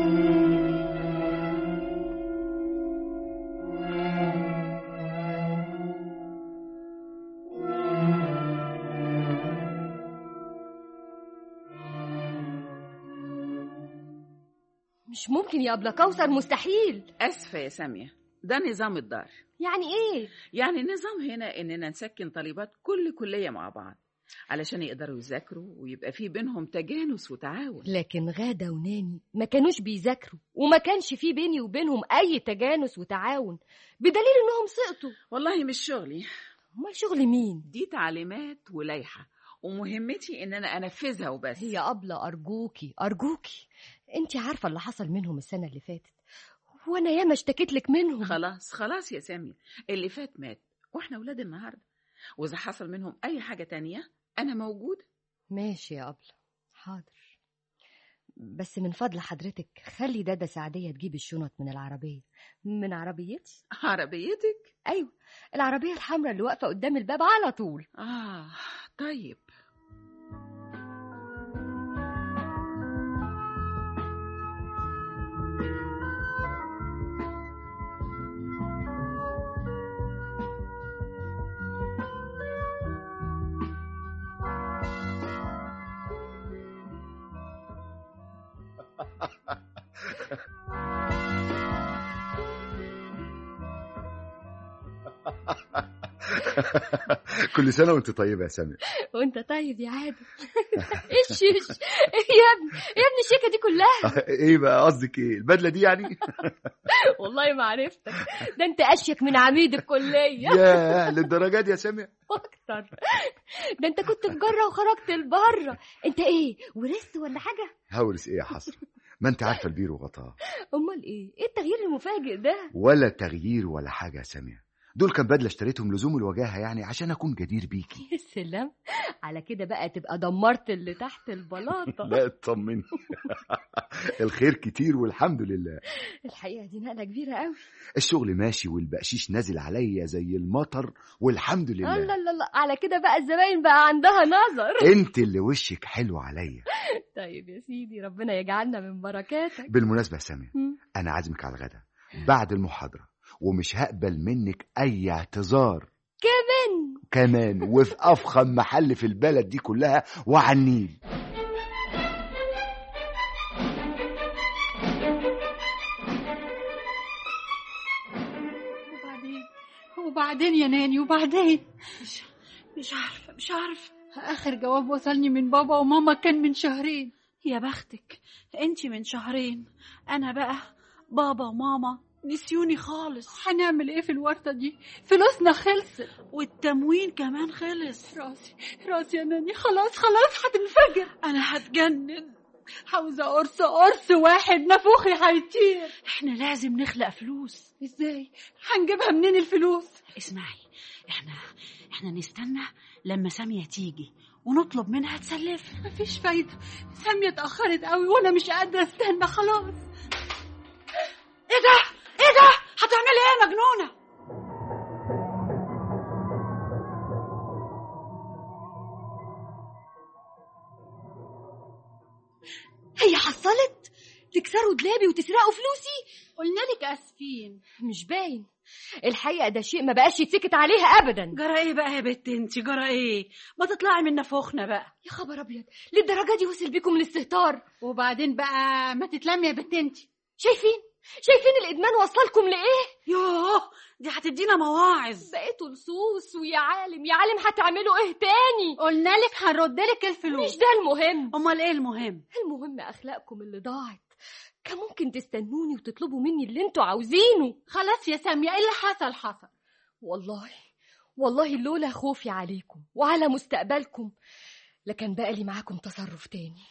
مش ممكن يا أبلة كوثر مستحيل اسفه يا ساميه ده نظام الدار يعني ايه يعني النظام هنا اننا نسكن طالبات كل كليه مع بعض علشان يقدروا يذاكروا ويبقى في بينهم تجانس وتعاون لكن غادة وناني ما كانوش بيذاكروا وما كانش في بيني وبينهم أي تجانس وتعاون بدليل إنهم سقطوا والله مش شغلي أمال شغل مين؟ دي تعليمات ولايحه ومهمتي ان انا انفذها وبس هي أبلة أرجوكي أرجوكي أنت عارفة اللي حصل منهم السنة اللي فاتت وأنا ياما اشتكيت لك منهم خلاص خلاص يا سامية اللي فات مات واحنا ولاد النهارده واذا حصل منهم اي حاجه تانية انا موجوده ماشي يا أبلة حاضر بس من فضل حضرتك خلي دادا سعدية تجيب الشنط من العربية من عربيتي عربيتك أيوة العربية الحمراء اللي واقفة قدام الباب على طول اه طيب كل سنه وانت طيبه يا سامي وانت طيب يا عادل ايش ايش يا ابني يا ابني الشيكة دي كلها ايه بقى قصدك ايه البدله دي يعني والله ما عرفتك ده انت اشيك من عميد الكلية يا للدرجه دي يا سامي اكتر ده انت كنت في جرة وخرجت لبره انت ايه ورثت ولا حاجة هورس ايه يا حسره ما انت عارفه البير وغطاه امال ايه ايه التغيير المفاجئ ده ولا تغيير ولا حاجه يا ساميه دول كان بدله اشتريتهم لزوم الوجاهه يعني عشان اكون جدير بيكي يا سلام على كده بقى تبقى دمرت اللي تحت البلاطة لا اطمني الخير كتير والحمد لله الحقيقة دي نقلة كبيرة قوي الشغل ماشي والبقشيش نازل عليا زي المطر والحمد الله لله الله الله على كده بقى الزباين بقى عندها نظر انت اللي وشك حلو عليا طيب يا سيدي ربنا يجعلنا من بركاتك بالمناسبه يا ساميه مم. انا عازمك على الغدا بعد المحاضره ومش هقبل منك اي اعتذار كمان كمان وفي افخم محل في البلد دي كلها وعلى النيل وبعدين وبعدين يا ناني وبعدين مش مش عارفة مش عارفة آخر جواب وصلني من بابا وماما كان من شهرين يا بختك انت من شهرين انا بقى بابا وماما نسيوني خالص هنعمل ايه في الورطة دي فلوسنا خلصت والتموين كمان خلص راسي راسي يا ناني خلاص خلاص هتنفجر انا هتجنن عاوزة قرص قرص واحد نافوخي هيطير احنا لازم نخلق فلوس ازاي هنجيبها منين الفلوس اسمعي احنا احنا نستنى لما سامية تيجي ونطلب منها تسلف مفيش فايدة سامية اتأخرت قوي وانا مش قادرة استنى خلاص ايه ده ايه ده هتعملي ايه يا مجنونة هي حصلت تكسروا دلابي وتسرقوا فلوسي قلنا لك اسفين مش باين الحقيقة ده شيء ما بقاش يتسكت عليها أبدا جرى ايه بقى يا بت انت جرى ايه ما تطلعي من نفوخنا بقى يا خبر أبيض للدرجة دي وصل بيكم الاستهتار وبعدين بقى ما تتلمي يا بنت انت شايفين شايفين الإدمان وصلكم لإيه يوه دي هتدينا مواعظ بقيتوا لصوص ويا عالم يا عالم هتعملوا إيه تاني قلنا لك هنرد لك مش الفلوس ده المهم امال ايه المهم المهم أخلاقكم اللي ضاعت كان ممكن تستنوني وتطلبوا مني اللي انتوا عاوزينه خلاص يا سامية ايه اللي حصل حصل والله والله لولا خوفي عليكم وعلى مستقبلكم لكان بقى لي معاكم تصرف تاني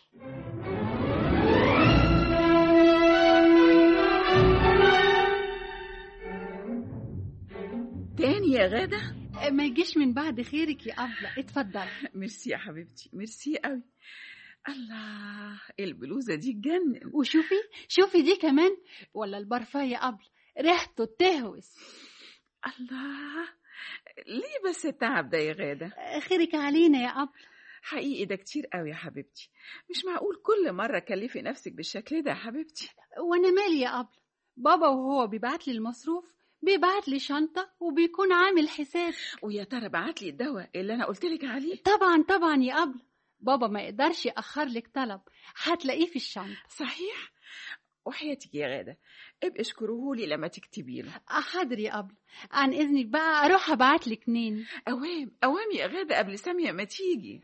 تاني يا غادة ما يجيش من بعد خيرك يا أبلة اتفضل ميرسي يا حبيبتي ميرسي قوي الله البلوزة دي تجنن وشوفي شوفي دي كمان ولا البرفان يا أبلة ريحته تهوس الله ليه بس التعب ده يا غادة خيرك علينا يا أبلة حقيقي ده كتير قوي يا حبيبتي مش معقول كل مرة كلفي نفسك بالشكل ده يا حبيبتي وأنا مالي يا أبلة بابا وهو بيبعت لي المصروف بيبعت لي شنطة وبيكون عامل حساب ويا ترى بعت لي الدواء اللي انا قلت لك عليه طبعا طبعا يا أبلة بابا ما يقدرش يأخر لك طلب هتلاقيه في الشنطة صحيح وحياتك يا غادة ابقي اشكرهولي لما تكتبي له حاضر يا أبلة عن إذنك بقى أروح أبعت لك نين اوام اوام يا غادة قبل سامية ما تيجي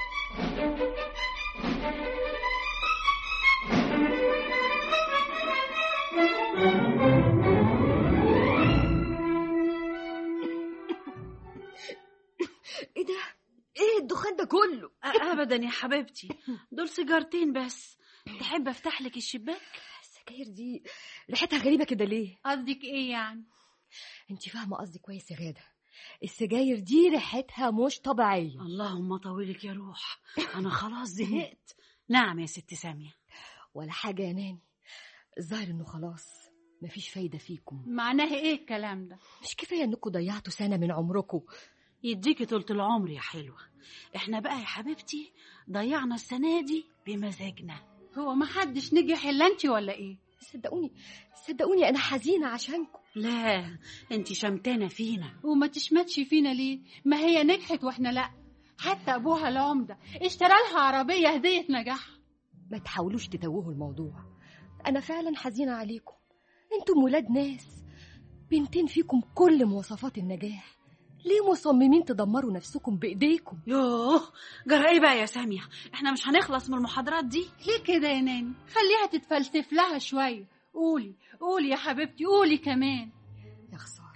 ايه ده ايه الدخان ده كله أ- ابدا يا حبيبتي دول سيجارتين بس تحب افتح لك الشباك السجاير دي ريحتها غريبه كده ليه قصدك إيه يعني انت فاهمه قصدي كويس يا غاده السجاير دي ريحتها مش طبيعيه اللهم طولك يا روح انا خلاص زهقت نعم يا ست ساميه ولا حاجه يا ناني الظاهر انه خلاص مفيش فايده فيكم معناه إيه الكلام ده مش كفايه انكم ضيعتوا سنه من عمركم يديكي طولة العمر يا حلوة احنا بقى يا حبيبتي ضيعنا السنة دي بمزاجنا هو ما حدش نجح إلا أنت ولا إيه صدقوني صدقوني انا حزينه عشانكم لا انت شمتانة فينا وما تشمتش فينا ليه ما هي نجحت واحنا لا حتى ابوها العمده اشترى لها عربيه هديه نجاح ما تحاولوش تتوهوا الموضوع انا فعلا حزينه عليكم انتم ولاد ناس بنتين فيكم كل مواصفات النجاح ليه مصممين تدمروا نفسكم بايديكم يوه جرى ايه بقى يا سامية احنا مش هنخلص من المحاضرات دي ليه كده يا ناني خليها تتفلسف لها شويه قولي قولي يا حبيبتي قولي كمان يا خساره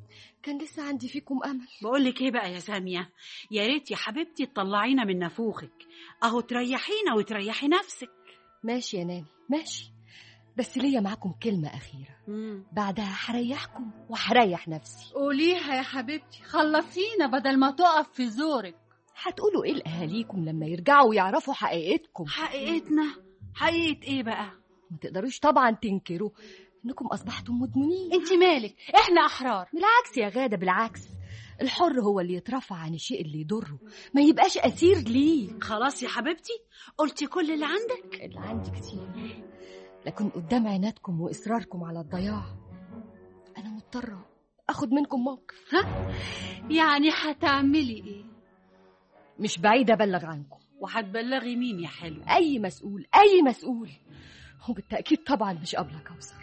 كان لسه عندي فيكم امل بقول لك ايه بقى يا سامية يا ريت يا حبيبتي تطلعينا من نافوخك اهو تريحينا وتريحي نفسك ماشي يا ناني ماشي بس ليا معاكم كلمه اخيره مم. بعدها هريحكم وهريح نفسي قوليها يا حبيبتي خلصينا بدل ما تقف في زورك هتقولوا ايه لاهاليكم لما يرجعوا ويعرفوا حقيقتكم حقيقتنا حقيقة ايه بقى ما تقدروش طبعا تنكروا انكم اصبحتم مدمنين انت مالك احنا احرار بالعكس يا غاده بالعكس الحر هو اللي يترفع عن الشيء اللي يضره ما يبقاش اسير ليه خلاص يا حبيبتي قلتي كل اللي عندك اللي عندي كتير لكن قدام عنادكم واصراركم على الضياع انا مضطره اخد منكم موقف يعني هتعملي ايه مش بعيده ابلغ عنكم وهتبلغي مين يا حلو اي مسؤول اي مسؤول وبالتاكيد طبعا مش قبل كوثر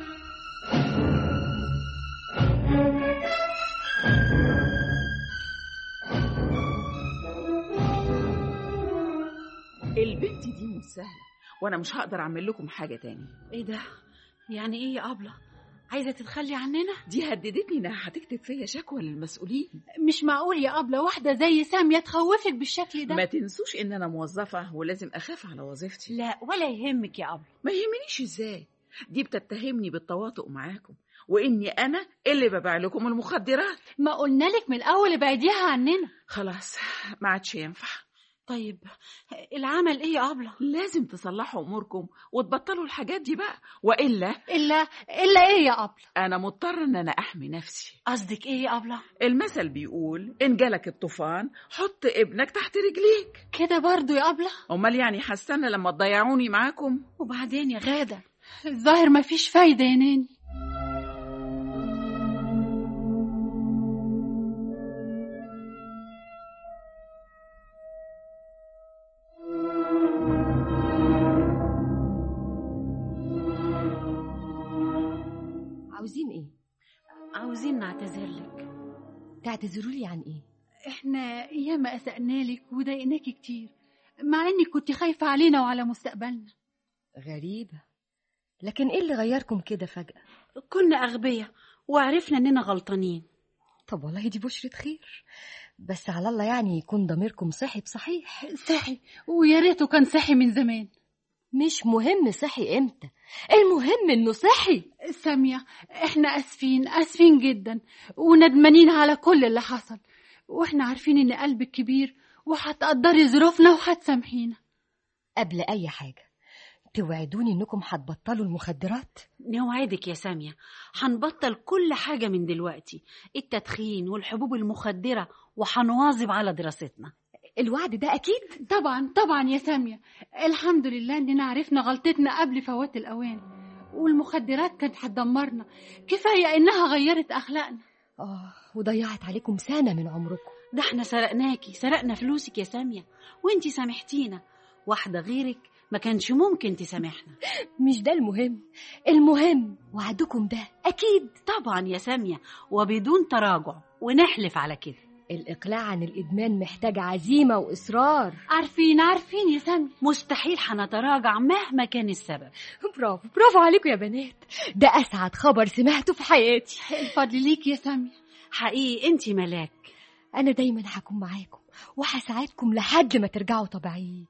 البنت دي مش سهلة وانا مش هقدر اعمل لكم حاجة تاني ايه ده يعني ايه يا ابله عايزه تتخلي عننا دي هددتني انها هتكتب فيا شكوى للمسؤولين مش معقول يا أبلة واحدة زي سامية تخوفك بالشكل ده ما تنسوش ان انا موظفة ولازم اخاف على وظيفتي لا ولا يهمك يا ابله ما يهمنيش ازاي دي بتتهمني بالتواطؤ معاكم واني انا اللي ببيع لكم المخدرات ما قلنا لك من الأول ابعديها عننا خلاص ما عادش ينفع طيب العمل ايه يا ابله لازم تصلحوا اموركم وتبطلوا الحاجات دي بقى والا إلا إلا إيه يا أبلة انا مضطر ان انا احمي نفسي قصدك ايه يا ابله المثل بيقول ان جالك الطوفان حط ابنك تحت رجليك كده برضو يا أبلة امال يعني هستنى لما تضيعوني معاكم وبعدين يا غاده الظاهر ما فيش فايدة يا ناني عاوزين ايه عاوزين نعتذر لك تعتذروا لي عن ايه احنا ياما أسأنا لك وضايقناكي كتير مع انك كنت خايفة علينا وعلى مستقبلنا غريبه لكن ايه اللي غيركم كده فجاه كنا اغبياء وعرفنا اننا غلطانين طب والله دي بشرة خير بس على الله يعني يكون ضميركم صحي بصحيح صحي ويا ريته كان صحي من زمان مش مهم صحي امتى المهم انه صحي سامية احنا اسفين اسفين جدا وندمانين على كل اللي حصل واحنا عارفين ان قلبك كبير وهتقدري ظروفنا وهتسامحينا قبل أي حاجة توعدوني إنكم هتبطلوا المخدرات نوعدك يا سامية هنبطل كل حاجة من دلوقتي التدخين والحبوب المخدرة وهنواظب على دراستنا الوعد ده أكيد طبعا طبعا يا سامية الحمد لله اننا عرفنا غلطتنا قبل فوات الاوان والمخدرات كانت هتدمرنا كفاية انها غيرت اخلاقنا آه وضيعت عليكم سنة من عمركم ده احنا سرقناكي سرقنا فلوسك يا سامية وانتي سامحتينا واحدة غيرك ما كانش ممكن تسامحنا مش ده المهم المهم وعدكم ده أكيد طبعا يا سامية وبدون تراجع ونحلف على كده الإقلاع عن الإدمان محتاج عزيمة وإصرار عارفين عارفين يا سامية مستحيل هنتراجع مهما كان السبب برافو برافو عليكم يا بنات ده أسعد خبر سمعته في حياتي الفضل ليك يا سامية حقيقي انتي ملاك أنا دايما هكون معاكم وهساعدكم لحد ما ترجعوا طبيعيين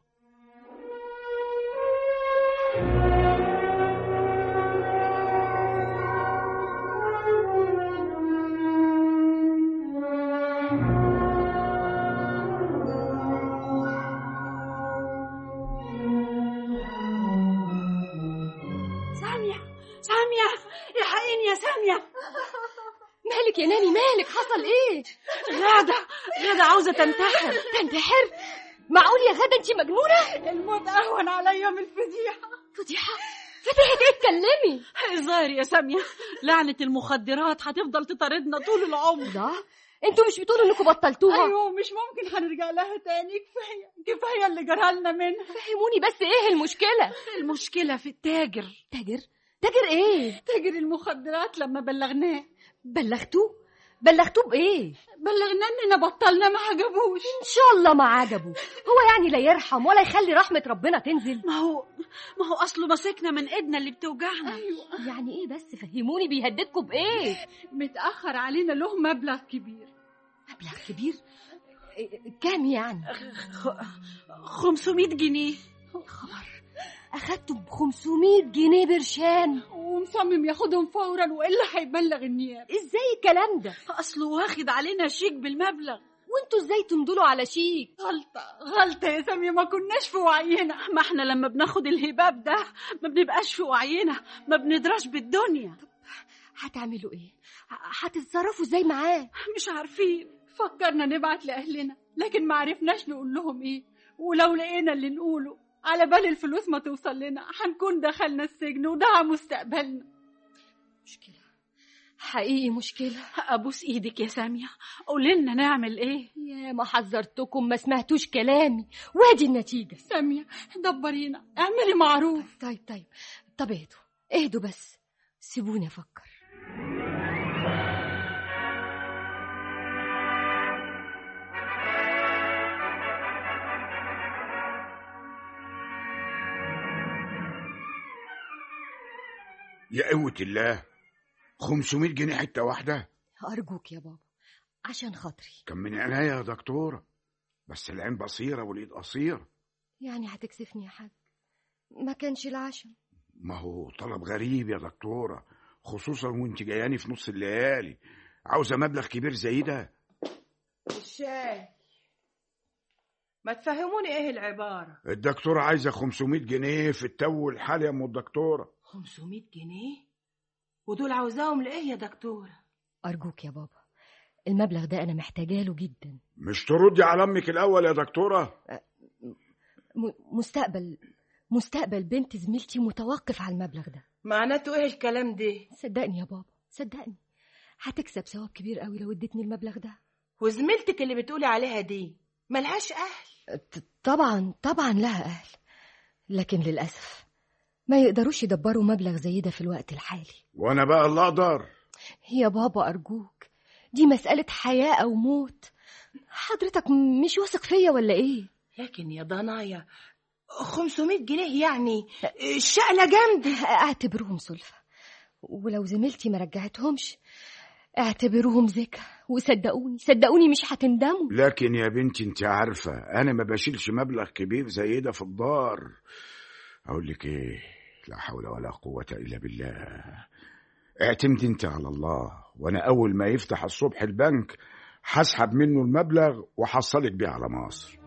سامية سامية الحقيني يا سامية مالك يا ناني مالك حصل إيه غادة غادة عاوزة تنتحر تنتحر معقول يا غدا انت مجنونة الموت اهون عليا من الفضيحة فضيحة فضيحة ايه اتكلمي الظاهر يا سامية لعنة المخدرات هتفضل تطاردنا طول العمر لا انتوا مش بتقولوا انكم بطلتوها ايوه مش ممكن هنرجع لها تاني كفاية كفاية اللي جرالنا منها فهموني بس ايه المشكلة المشكلة في التاجر تاجر تاجر ايه تاجر المخدرات لما بلغناه بلغتوه بلغتوه بايه بلغناه اننا بطلنا ما عجبوش ان شاء الله ما عجبه هو يعني لا يرحم ولا يخلي رحمة ربنا تنزل ما هو ما هو اصله ماسكنا من ايدنا اللي بتوجعنا ايوه يعني ايه بس فهموني بيهددكم بايه متأخر علينا له مبلغ كبير مبلغ كبير إيه، كام يعني خ- 500 جنيه خبر اخدته ب 500 جنيه برشام ومصمم ياخدهم فورا والا هيبلغ النيابة ازاي الكلام ده اصله واخد علينا شيك بالمبلغ وانتوا ازاي تمدلوا على شيك غلطة غلطة يا سامية ما كناش في وعينا ما احنا لما بناخد الهباب ده ما بنبقاش في وعينا ما بندراش بالدنيا هتعملوا ايه ه- هتتصرفوا ازاي معاه مش عارفين فكرنا نبعت لأهلنا لكن ما عرفناش نقول لهم ايه ولو لقينا اللي نقوله على بال الفلوس ما توصل لنا هنكون دخلنا السجن وضاع مستقبلنا مشكلة حقيقي مشكلة ابوس ايدك يا سامية قولي لنا نعمل ايه يا ما حذرتكم ما سمعتوش كلامي وادي النتيجة سامية دبرينا اعملي معروف طيب طيب طب اهدوا اهدوا بس سيبوني افكر يا قوة الله 500 جنيه حتة واحدة ارجوك يا بابا عشان خاطري كان من عناية يا دكتورة بس العين بصيرة والإيد قصيرة يعني هتكسفني يا حاج ما كانش العشم ما هو طلب غريب يا دكتورة خصوصا وانت جاياني في نص الليالي عاوزة مبلغ كبير زي ده الشاي ما تفهموني ايه العبارة الدكتورة عايزة 500 جنيه في التو الحال يا ام الدكتورة 500 جنيه ودول عاوزاهم لايه يا دكتورة ارجوك يا بابا المبلغ ده انا محتاجاه له جدا مش تردي على امك الاول يا دكتورة م- مستقبل مستقبل بنت زميلتي متوقف على المبلغ ده معناته ايه الكلام ده صدقني يا بابا صدقني هتكسب ثواب كبير قوي لو اديتني المبلغ ده وزميلتك اللي بتقولي عليها دي ملهاش اهل ط- طبعا طبعا لها اهل لكن للاسف ما يقدروش يدبروا مبلغ زي ده في الوقت الحالي وانا بقى اللي اقدر يا بابا ارجوك دي مسألة حياة او موت حضرتك مش واثق فيا ولا ايه لكن يا ضنايا 500 جنيه يعني الشقلة جامدة اعتبروهم سلفة ولو زميلتي ما رجعتهمش اعتبروهم ذكر وصدقوني صدقوني مش هتندموا لكن يا بنتي انت عارفة انا ما بشيلش مبلغ كبير زي ده في الدار اقول لك ايه لا حول ولا قوة الا بالله اعتمد انت على الله وانا اول ما يفتح الصبح البنك هسحب منه المبلغ وحصلك بيه على مصر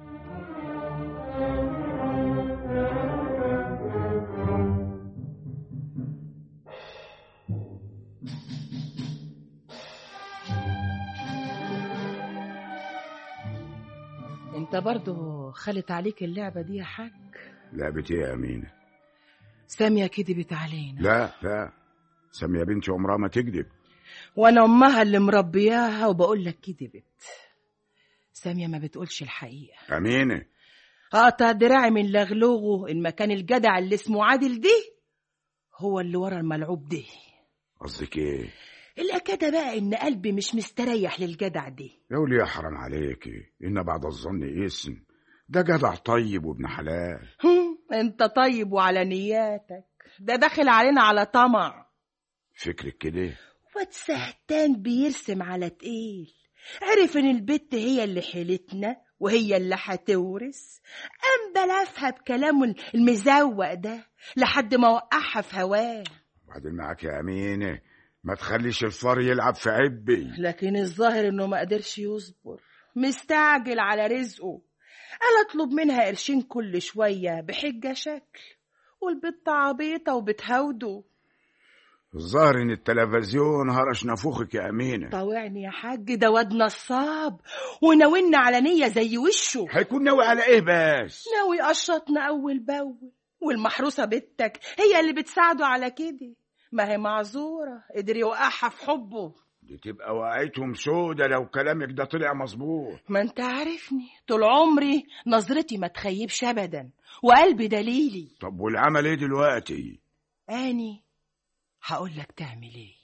انت برضو خلت عليك اللعبة دي يا حاج لعبة ايه يا امينه سامية كدبت علينا لا لا ساميه بنتي عمرها ما تكذب وانا امها اللي مربياها وبقول لك كدبت سامية ما بتقولش الحقيقة امينه اقطع دراعي من لغلوغه المكان الجدع اللي اسمه عادل ده هو اللي ورا الملعوب ده قصدك ايه الأكادة بقى إن قلبي مش مستريح للجدع ده يا وليه حرام عليكي ان بعد الظن اسم ده جدع طيب وابن حلال هم، انت طيب وعلى نياتك ده داخل علينا على طمع فكرك كده واد سهتان بيرسم على تقيل عرف ان البت هي اللي حيلتنا وهي اللي هتورث قام بلفها بكلامه المزوق ده لحد ما وقعها في هواه وبعدين معاك يا امينه ما تخليش الفار يلعب في عبي لكن الظاهر انه ما قدرش يصبر مستعجل على رزقه قال اطلب منها قرشين كل شوية بحجة شكل والبت عبيطة وبتهوده الظاهر ان التلفزيون هرش نافوخك يا امينه طاوعني يا حاج ده واد نصاب وناوينا على نية زي وشه هيكون ناوي على ايه بس ناوي يقشطنا أول بأول والمحروسة بنتك هي اللي بتساعده على كده ما هي معذورة قدر يوقعها في حبه دي تبقى وقعتهم سودة لو كلامك ده طلع مظبوط ما انت عارفني طول عمري نظرتي ما تخيبش أبدا وقلبي دليلي طب والعمل ايه دلوقتي أني هقول لك تعمل ايه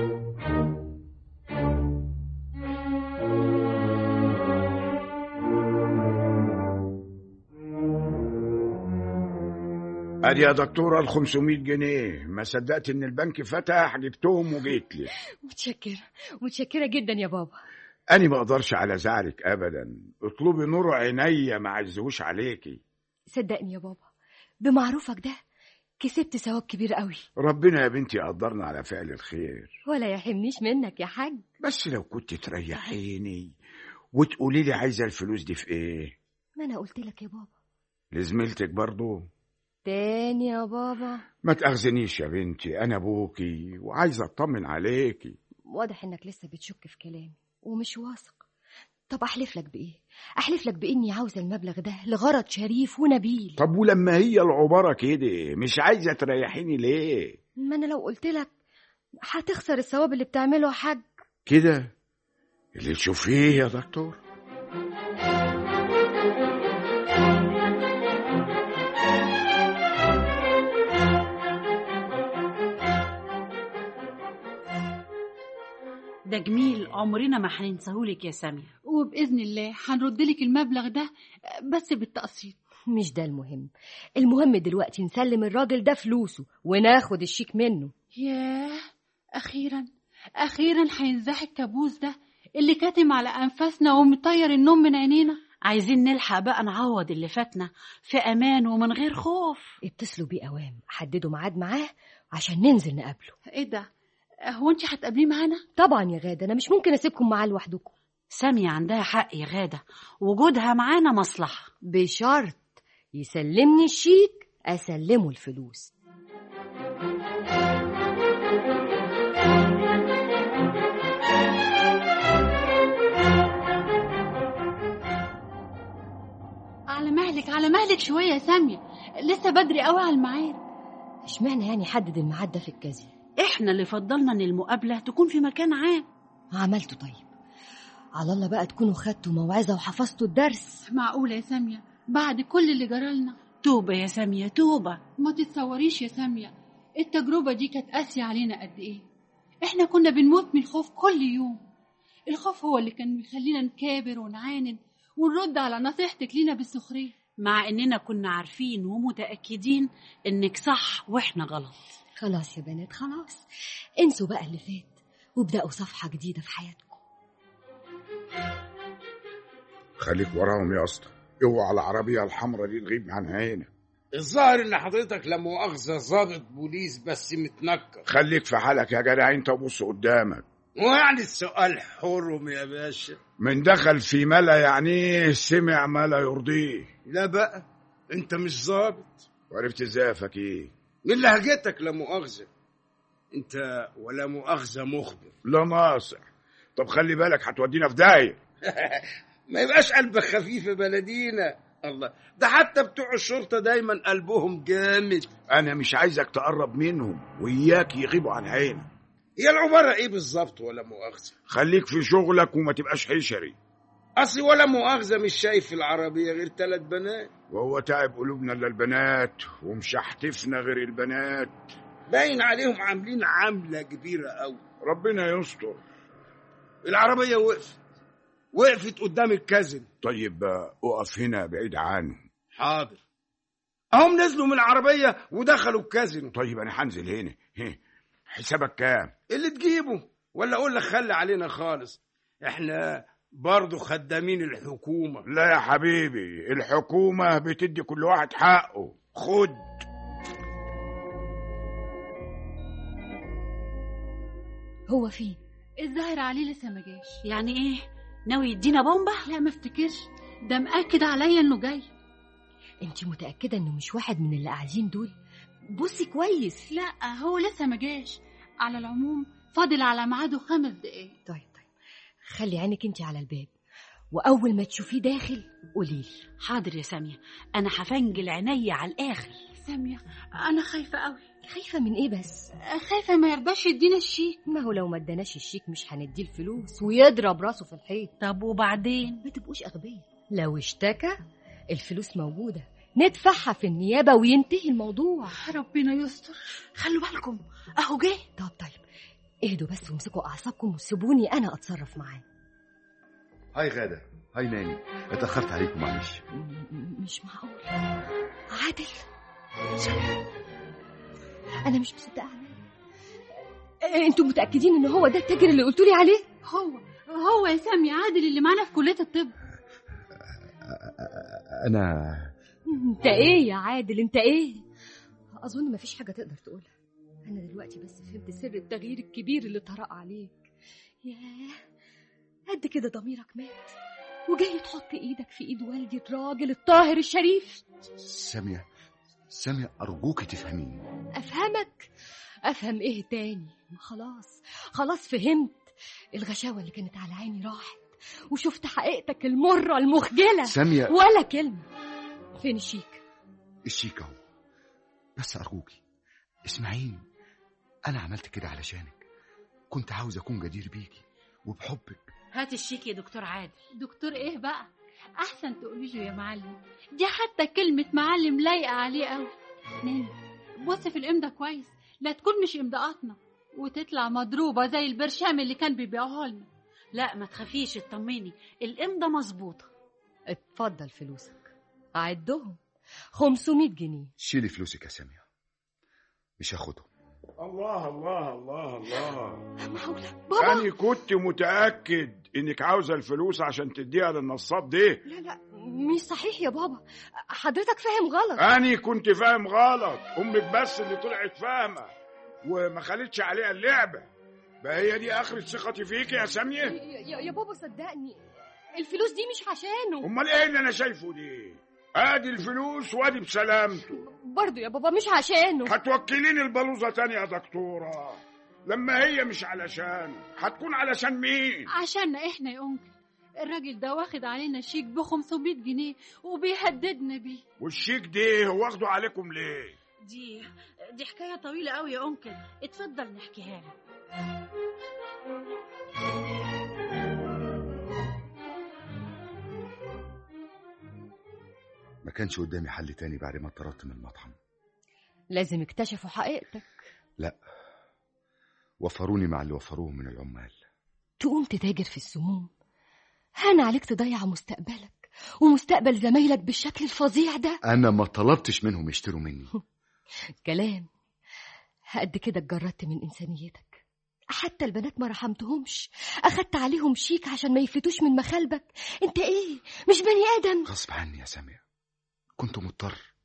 ادي يا دكتوره ال 500 جنيه ما صدقت ان البنك فتح جبتهم وجيت لي متشكرة متشكرة جدا يا بابا انا ما اقدرش على زعلك ابدا اطلبي نور عينيا ما عزهوش عليكي صدقني يا بابا بمعروفك ده كسبت ثواب كبير قوي ربنا يا بنتي قدرنا على فعل الخير ولا يحرمنيش منك يا حاج بس لو كنت تريحيني وتقولي لي عايزه الفلوس دي في ايه ما انا قلت لك يا بابا لزميلتك برضو تاني يا بابا ما تأخذنيش يا بنتي انا ابوكي وعايزه اطمن عليكي واضح انك لسه بتشك في كلامي ومش واثق طب احلف لك بايه احلف لك باني عاوزه المبلغ ده لغرض شريف ونبيل طب ولما هي العباره كده مش عايزه تريحيني ليه ما انا لو قلت لك هتخسر الثواب اللي بتعمله يا حاج كده اللي تشوفيه يا دكتور ده جميل عمرنا ما هننساهولك يا سامية وبإذن الله هنرد لك المبلغ ده بس بالتقسيط مش ده المهم المهم دلوقتي نسلم الراجل ده فلوسه وناخد الشيك منه ياه أخيرا أخيرا هينزاح الكابوس ده اللي كاتم على أنفاسنا ومطير النوم من عينينا عايزين نلحق بقى نعوض اللي فاتنا في أمان ومن غير خوف اتصلوا بيه اوام حددوا ميعاد معاه عشان ننزل نقابله إيه ده هو أنت هتقابليه معانا؟ طبعا يا غاده انا مش ممكن اسيبكم معاه لوحدكم سامية عندها حق يا غادة وجودها معانا مصلحة بشرط يسلمني الشيك اسلمه الفلوس على مهلك على مهلك شوية يا سامية لسه بدري قوي على الميعاد اشمعنى يعني حدد الميعاد ده في الكازينو احنا اللي فضلنا ان المقابلة تكون في مكان عام عملته طيب على الله بقى تكونوا خدتوا موعظه وحفظتوا الدرس معقولة يا سامية بعد كل اللي جرالنا توبة يا سامية توبة ما تتصوريش يا سامية التجربة دي كانت قاسية علينا قد إيه إحنا كنا بنموت من الخوف كل يوم الخوف هو اللي كان بيخلينا نكابر ونعاند ونرد على نصيحتك لينا بالسخرية مع اننا كنا عارفين ومتأكدين انك صح واحنا غلط خلاص يا بنات خلاص انسوا بقى اللي فات وابدأوا صفحة جديدة في حياتكم خليك وراهم يا اسطى اوعى العربيه الحمراء دي تغيب عن عينك الظاهر ان حضرتك لا مؤاخذه ظابط بوليس بس متنكر خليك في حالك يا جدع انت وبص قدامك ويعني السؤال حرم يا باشا من دخل في ما لا يعنيه سمع ما لا يرضيه لا بقى انت مش ظابط وعرفت ازاي يا فكيه من لهجتك لا مؤاخذه انت ولا مؤاخذه مخبر لا ناصح طب خلي بالك هتودينا في داهيه ما يبقاش قلبك خفيف يا بلدينا الله ده حتى بتوع الشرطه دايما قلبهم جامد انا مش عايزك تقرب منهم وياك يغيبوا عن عينك هي العباره ايه بالظبط ولا مؤاخذه خليك في شغلك وما تبقاش حشري اصلي ولا مؤاخذه مش شايف في العربيه غير ثلاث بنات وهو تعب قلوبنا الا البنات ومش هحتفنا غير البنات باين عليهم عاملين عامله كبيره قوي ربنا يستر العربيه وقفت وقفت قدام الكازن طيب آه، اقف هنا بعيد عنه حاضر اهم نزلوا من العربيه ودخلوا الكازينو طيب انا هنزل هنا هه. حسابك كام اللي تجيبه ولا اقول لك خلي علينا خالص احنا برضه خدامين الحكومه لا يا حبيبي الحكومة بتدي كل واحد حقه خد هو فين الظاهر عليه لسه ما جاش يعني ايه ناوي يدينا بومبا لا ما افتكرش ده مأكد عليا انه جاي انت متاكده انه مش واحد من اللي قاعدين دول بصي كويس لا هو لسه ما جاش على العموم فاضل على ميعاده خمس دقايق طيب طيب خلي عينك انت على الباب واول ما تشوفيه داخل قوليلي حاضر يا سامية أنا هفنجل عينيا على الآخر سامية أنا خايفة قوي خايفه من ايه بس خايفة ما يرضاش يدينا الشيك ما هو لو ما اداناش الشيك مش هنديه الفلوس ويضرب راسه في الحيط طب وبعدين ما تبقوش اغبياء لو اشتكى الفلوس موجوده ندفعها في النيابه وينتهي الموضوع ربنا يستر خلوا بالكم أهو جه طب طيب اهدوا بس وامسكوا اعصابكم وسيبوني انا اتصرف معاه هاي غادة هاي ناني اتأخرت عليكم معلش م- م- مش معقول عادل انا مش مصدقه عليا إيه، انتوا متاكدين ان هو ده التاجر اللي قلتولي عليه هو هو يا سامية عادل اللي معانا في كلية الطب أنا انت ايه يا عادل انت ايه اظن مفيش حاجه تقدر تقولها انا دلوقتي بس فهمت سر التغيير الكبير اللي طرأ عليك ياه قد كده ضميرك مات وجاي تحط ايدك في ايد والدي الراجل الطاهر الشريف سامية سامية أرجوك تفهميني افهمك افهم ايه تاني ما خلاص خلاص فهمت الغشاوه اللي كانت على عيني راحت وشفت حقيقتك المره المخجله سامية ولا كلمه فين الشيك الشيك اهو بس أرجوكي اسمعيني أنا عملت كده علشانك كنت عاوز أكون جدير بيكي وبحبك هات الشيك يا دكتور عادل دكتور ايه بقى احسن تقولي له يا معلم دي حتى كلمة معلم لايقة عليه قوي ناني بص في الامضة كويس لا تكون مش امضاءاتنا وتطلع مضروبة زي البرشام اللي كان بيبيعوها لنا لا ما تخافيش اطمني الإمضة مظبوطة اتفضل فلوسك عدهم 500 جنيه شيلي فلوسك يا سامية مش هاخدهم الله الله الله الله معقولة بابا أنا كنت متأكد إنك عاوزة الفلوس عشان تديها للنصاب دي لا لا مش صحيح يا بابا حضرتك فاهم غلط أنا كنت فاهم غلط أمك بس اللي طلعت فاهمة وما خلتش عليها اللعبة بقى هي دي آخر ثقتي فيك يا سامية يا, يا بابا صدقني الفلوس دي مش عشانه أمال إيه اللي أنا شايفه دي آدي الفلوس وادي بسلامته برضه يا بابا مش عشانه هتوكليني البلوزة تاني يا دكتورة لما هي مش علشان هتكون علشان مين عشاننا احنا يا انكل الراجل ده واخد علينا شيك ب 500 جنيه وبيهددنا بيه والشيك دي هو واخده عليكم ليه دي دي حكاية طويلة قوي يا أنكل اتفضل نحكيها لك ما كانش قدامي حل تاني بعد ما اتطردت من المطعم لازم اكتشفوا حقيقتك لا وفروني مع اللي وفروه من العمال تقوم تتاجر في السموم هان عليك تضيع مستقبلك ومستقبل زمايلك بالشكل الفظيع ده أنا ما طلبتش منهم يشتروا مني كلام قد كده اتجردت من إنسانيتك حتى البنات ما رحمتهمش أخدت عليهم شيك عشان ما يفلتوش من مخالبك انت ايه مش بني آدم غصب عني يا سامية كنت مضطر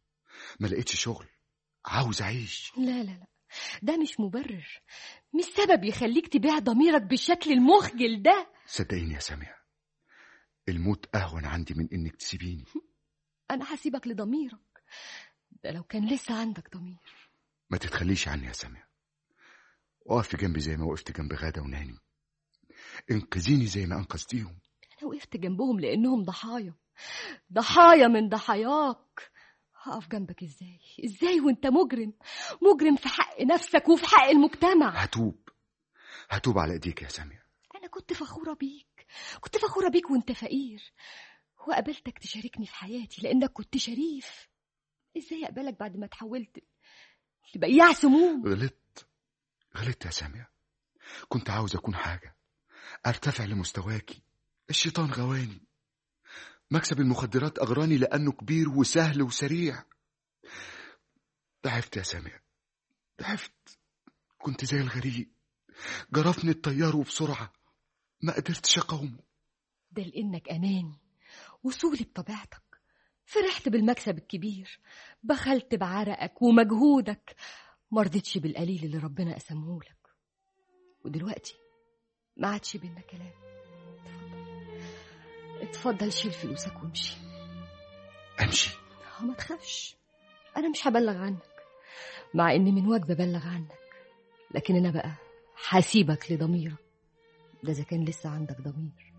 ما لقيتش شغل عاوز أعيش لا لا لا ده مش مبرر مش سبب يخليك تبيع ضميرك بالشكل المخجل ده صدقيني يا سامية الموت أهون عندي من إنك تسيبيني انا هسيبك لضميرك ده لو كان لسه عندك ضمير ما تتخليش عني يا سامية وقفي جنبي زي ما وقفت جنب غادة وناني انقذيني زي ما انقذتيهم انا وقفت جنبهم لانهم ضحايا ضحايا من ضحاياك هقف جنبك ازاي ازاي وانت مجرم مجرم في حق نفسك وفي حق المجتمع هتوب هتوب على ايديك يا سامية انا كنت فخوره بيك كنت فخوره بيك وانت فقير وقابلتك تشاركني في حياتي لانك كنت شريف ازاي اقبلك بعد ما تحولت لبياع سموم غلطت غلطت يا سامية كنت عاوز أكون حاجة أرتفع لمستواكي الشيطان غواني مكسب المخدرات أغراني لأنه كبير وسهل وسريع ضعفت يا سامية ضعفت كنت زي الغريق جرفني الطيار وبسرعة ما قدرتش أقاومه ده لانك اناني وصولي بطبيعتك فرحت بالمكسب الكبير بخلت بعرقك ومجهودك مرضتش بالقليل اللي ربنا قسمهولك ودلوقتي ما عادش بينا كلام اتفضل اتفضل شيل فلوسك وامشي أمشي اه ما تخافش انا مش هبلغ عنك مع اني من واجبي ابلغ عنك لكن انا بقى هسيبك لضميرك ده اذا كان لسه عندك ضمير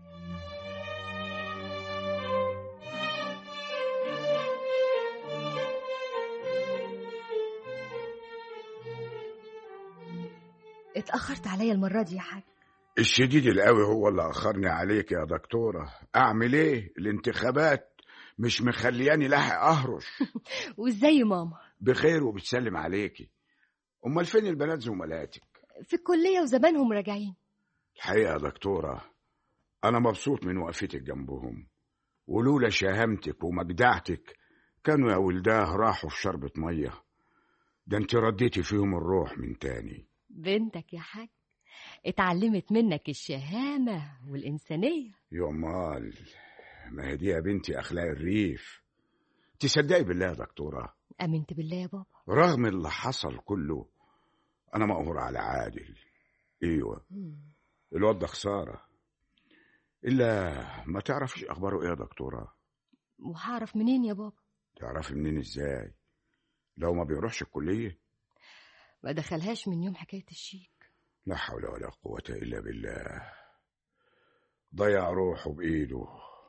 اتأخرت عليا المرة دي يا حاج الشديد القوي هو اللي أخرني عليك يا دكتورة أعمل إيه الانتخابات مش مخلياني لاحق أهرش وازاي ماما بخير وبتسلم عليكي أمال فين البنات زملاتك في الكلية وزمانهم راجعين الحقيقة يا دكتورة أنا مبسوط من وقفتك جنبهم ولولا شهامتك ومجدعتك كانوا يا ولداه راحوا في شربة مية ده انت رديتي فيهم الروح من تاني بنتك يا حاج اتعلمت منك الشهامة والإنسانية يومال ما هي دي يا بنتي أخلاق الريف تصدقي بالله يا دكتورة أمنت بالله يا بابا رغم اللي حصل كله أنا مقهور على عادل أيوة الواد ده خسارة إلا ما تعرفش أخباره إيه يا دكتورة وهعرف منين يا بابا تعرفي منين إزاي لو ما بيروحش الكلية ما دخلهاش من يوم حكاية الشيك لا حول ولا قوة إلا بالله ضيع روحه بإيده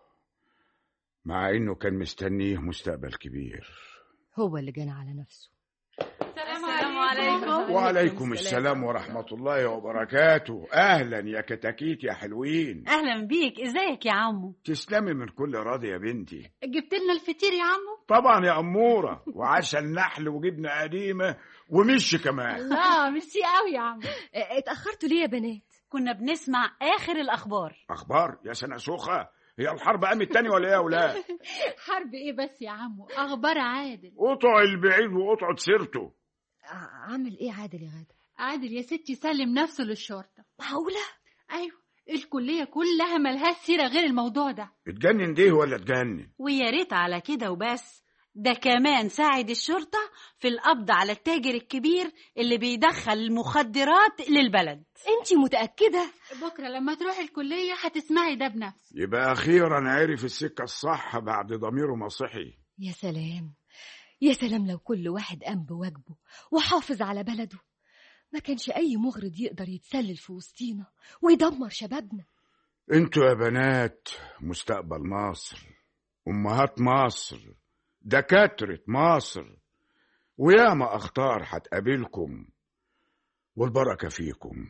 مع إنه كان مستنيه مستقبل كبير هو اللي جنى على نفسه السلام عليكم وعليكم السلام ورحمة الله وبركاته أهلا يا كتاكيت يا حلوين اهلا بيك ازيك يا عمو تسلمي من كل راضي يا بنتي جبت لنا الفطير يا عمو طبعا يا أمورة وعسل نحل وجبنة قديمة ومش كمان لا ميرسي قوي يا عمو اه، اتأخرتوا ليه يا بنات كنا بنسمع اخر الاخبار أخبار يا سنة سوخة هي الحرب قامت تاني ولا إيه يا أولاد حرب ايه بس يا عمو اخبار عادل قطع البعيد وقطعة سيرته ع- عامل ايه عادل يا غادة عادل يا ستي سلم نفسه للشرطة معقولة ايوه الكلية كلها ملهاش سيرة غير الموضوع ده اتجنن دي ولا اتجنن ويا ريت على كده وبس ده كمان ساعد الشرطة في القبض على التاجر الكبير اللي بيدخل المخدرات للبلد انتي متأكدة بكرة لما تروحي الكلية هتسمعي ده بنفسك يبقى أخيرا عرف السكة الصح بعد ضميره ما صحي يا سلام يا سلام لو كل واحد قام بواجبه وحافظ على بلده ما كانش أي مغرض يقدر يتسلل في وسطينا ويدمر شبابنا انتوا يا بنات مستقبل مصر أمهات مصر دكاترة مصر وياما أخطار هتقابلكم والبركة فيكم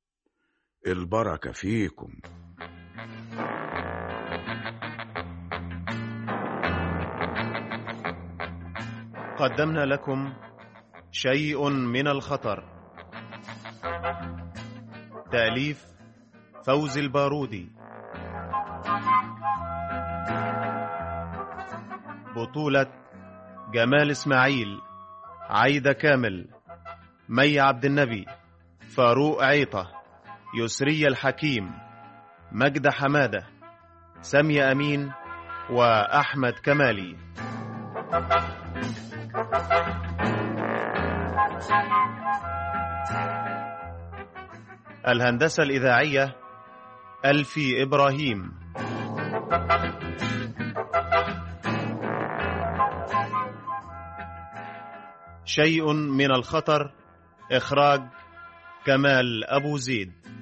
البركة فيكم قدمنا لكم شيء من الخطر تأليف فوز البارودي بطولة جمال إسماعيل عايدة كامل مي عبد النبي فاروق عيطة يسري الحكيم مجد حمادة سامية أمين وأحمد كمالي الهندسة الإذاعية ألفي إبراهيم شيء من الخطر إخراج كمال أبو زيد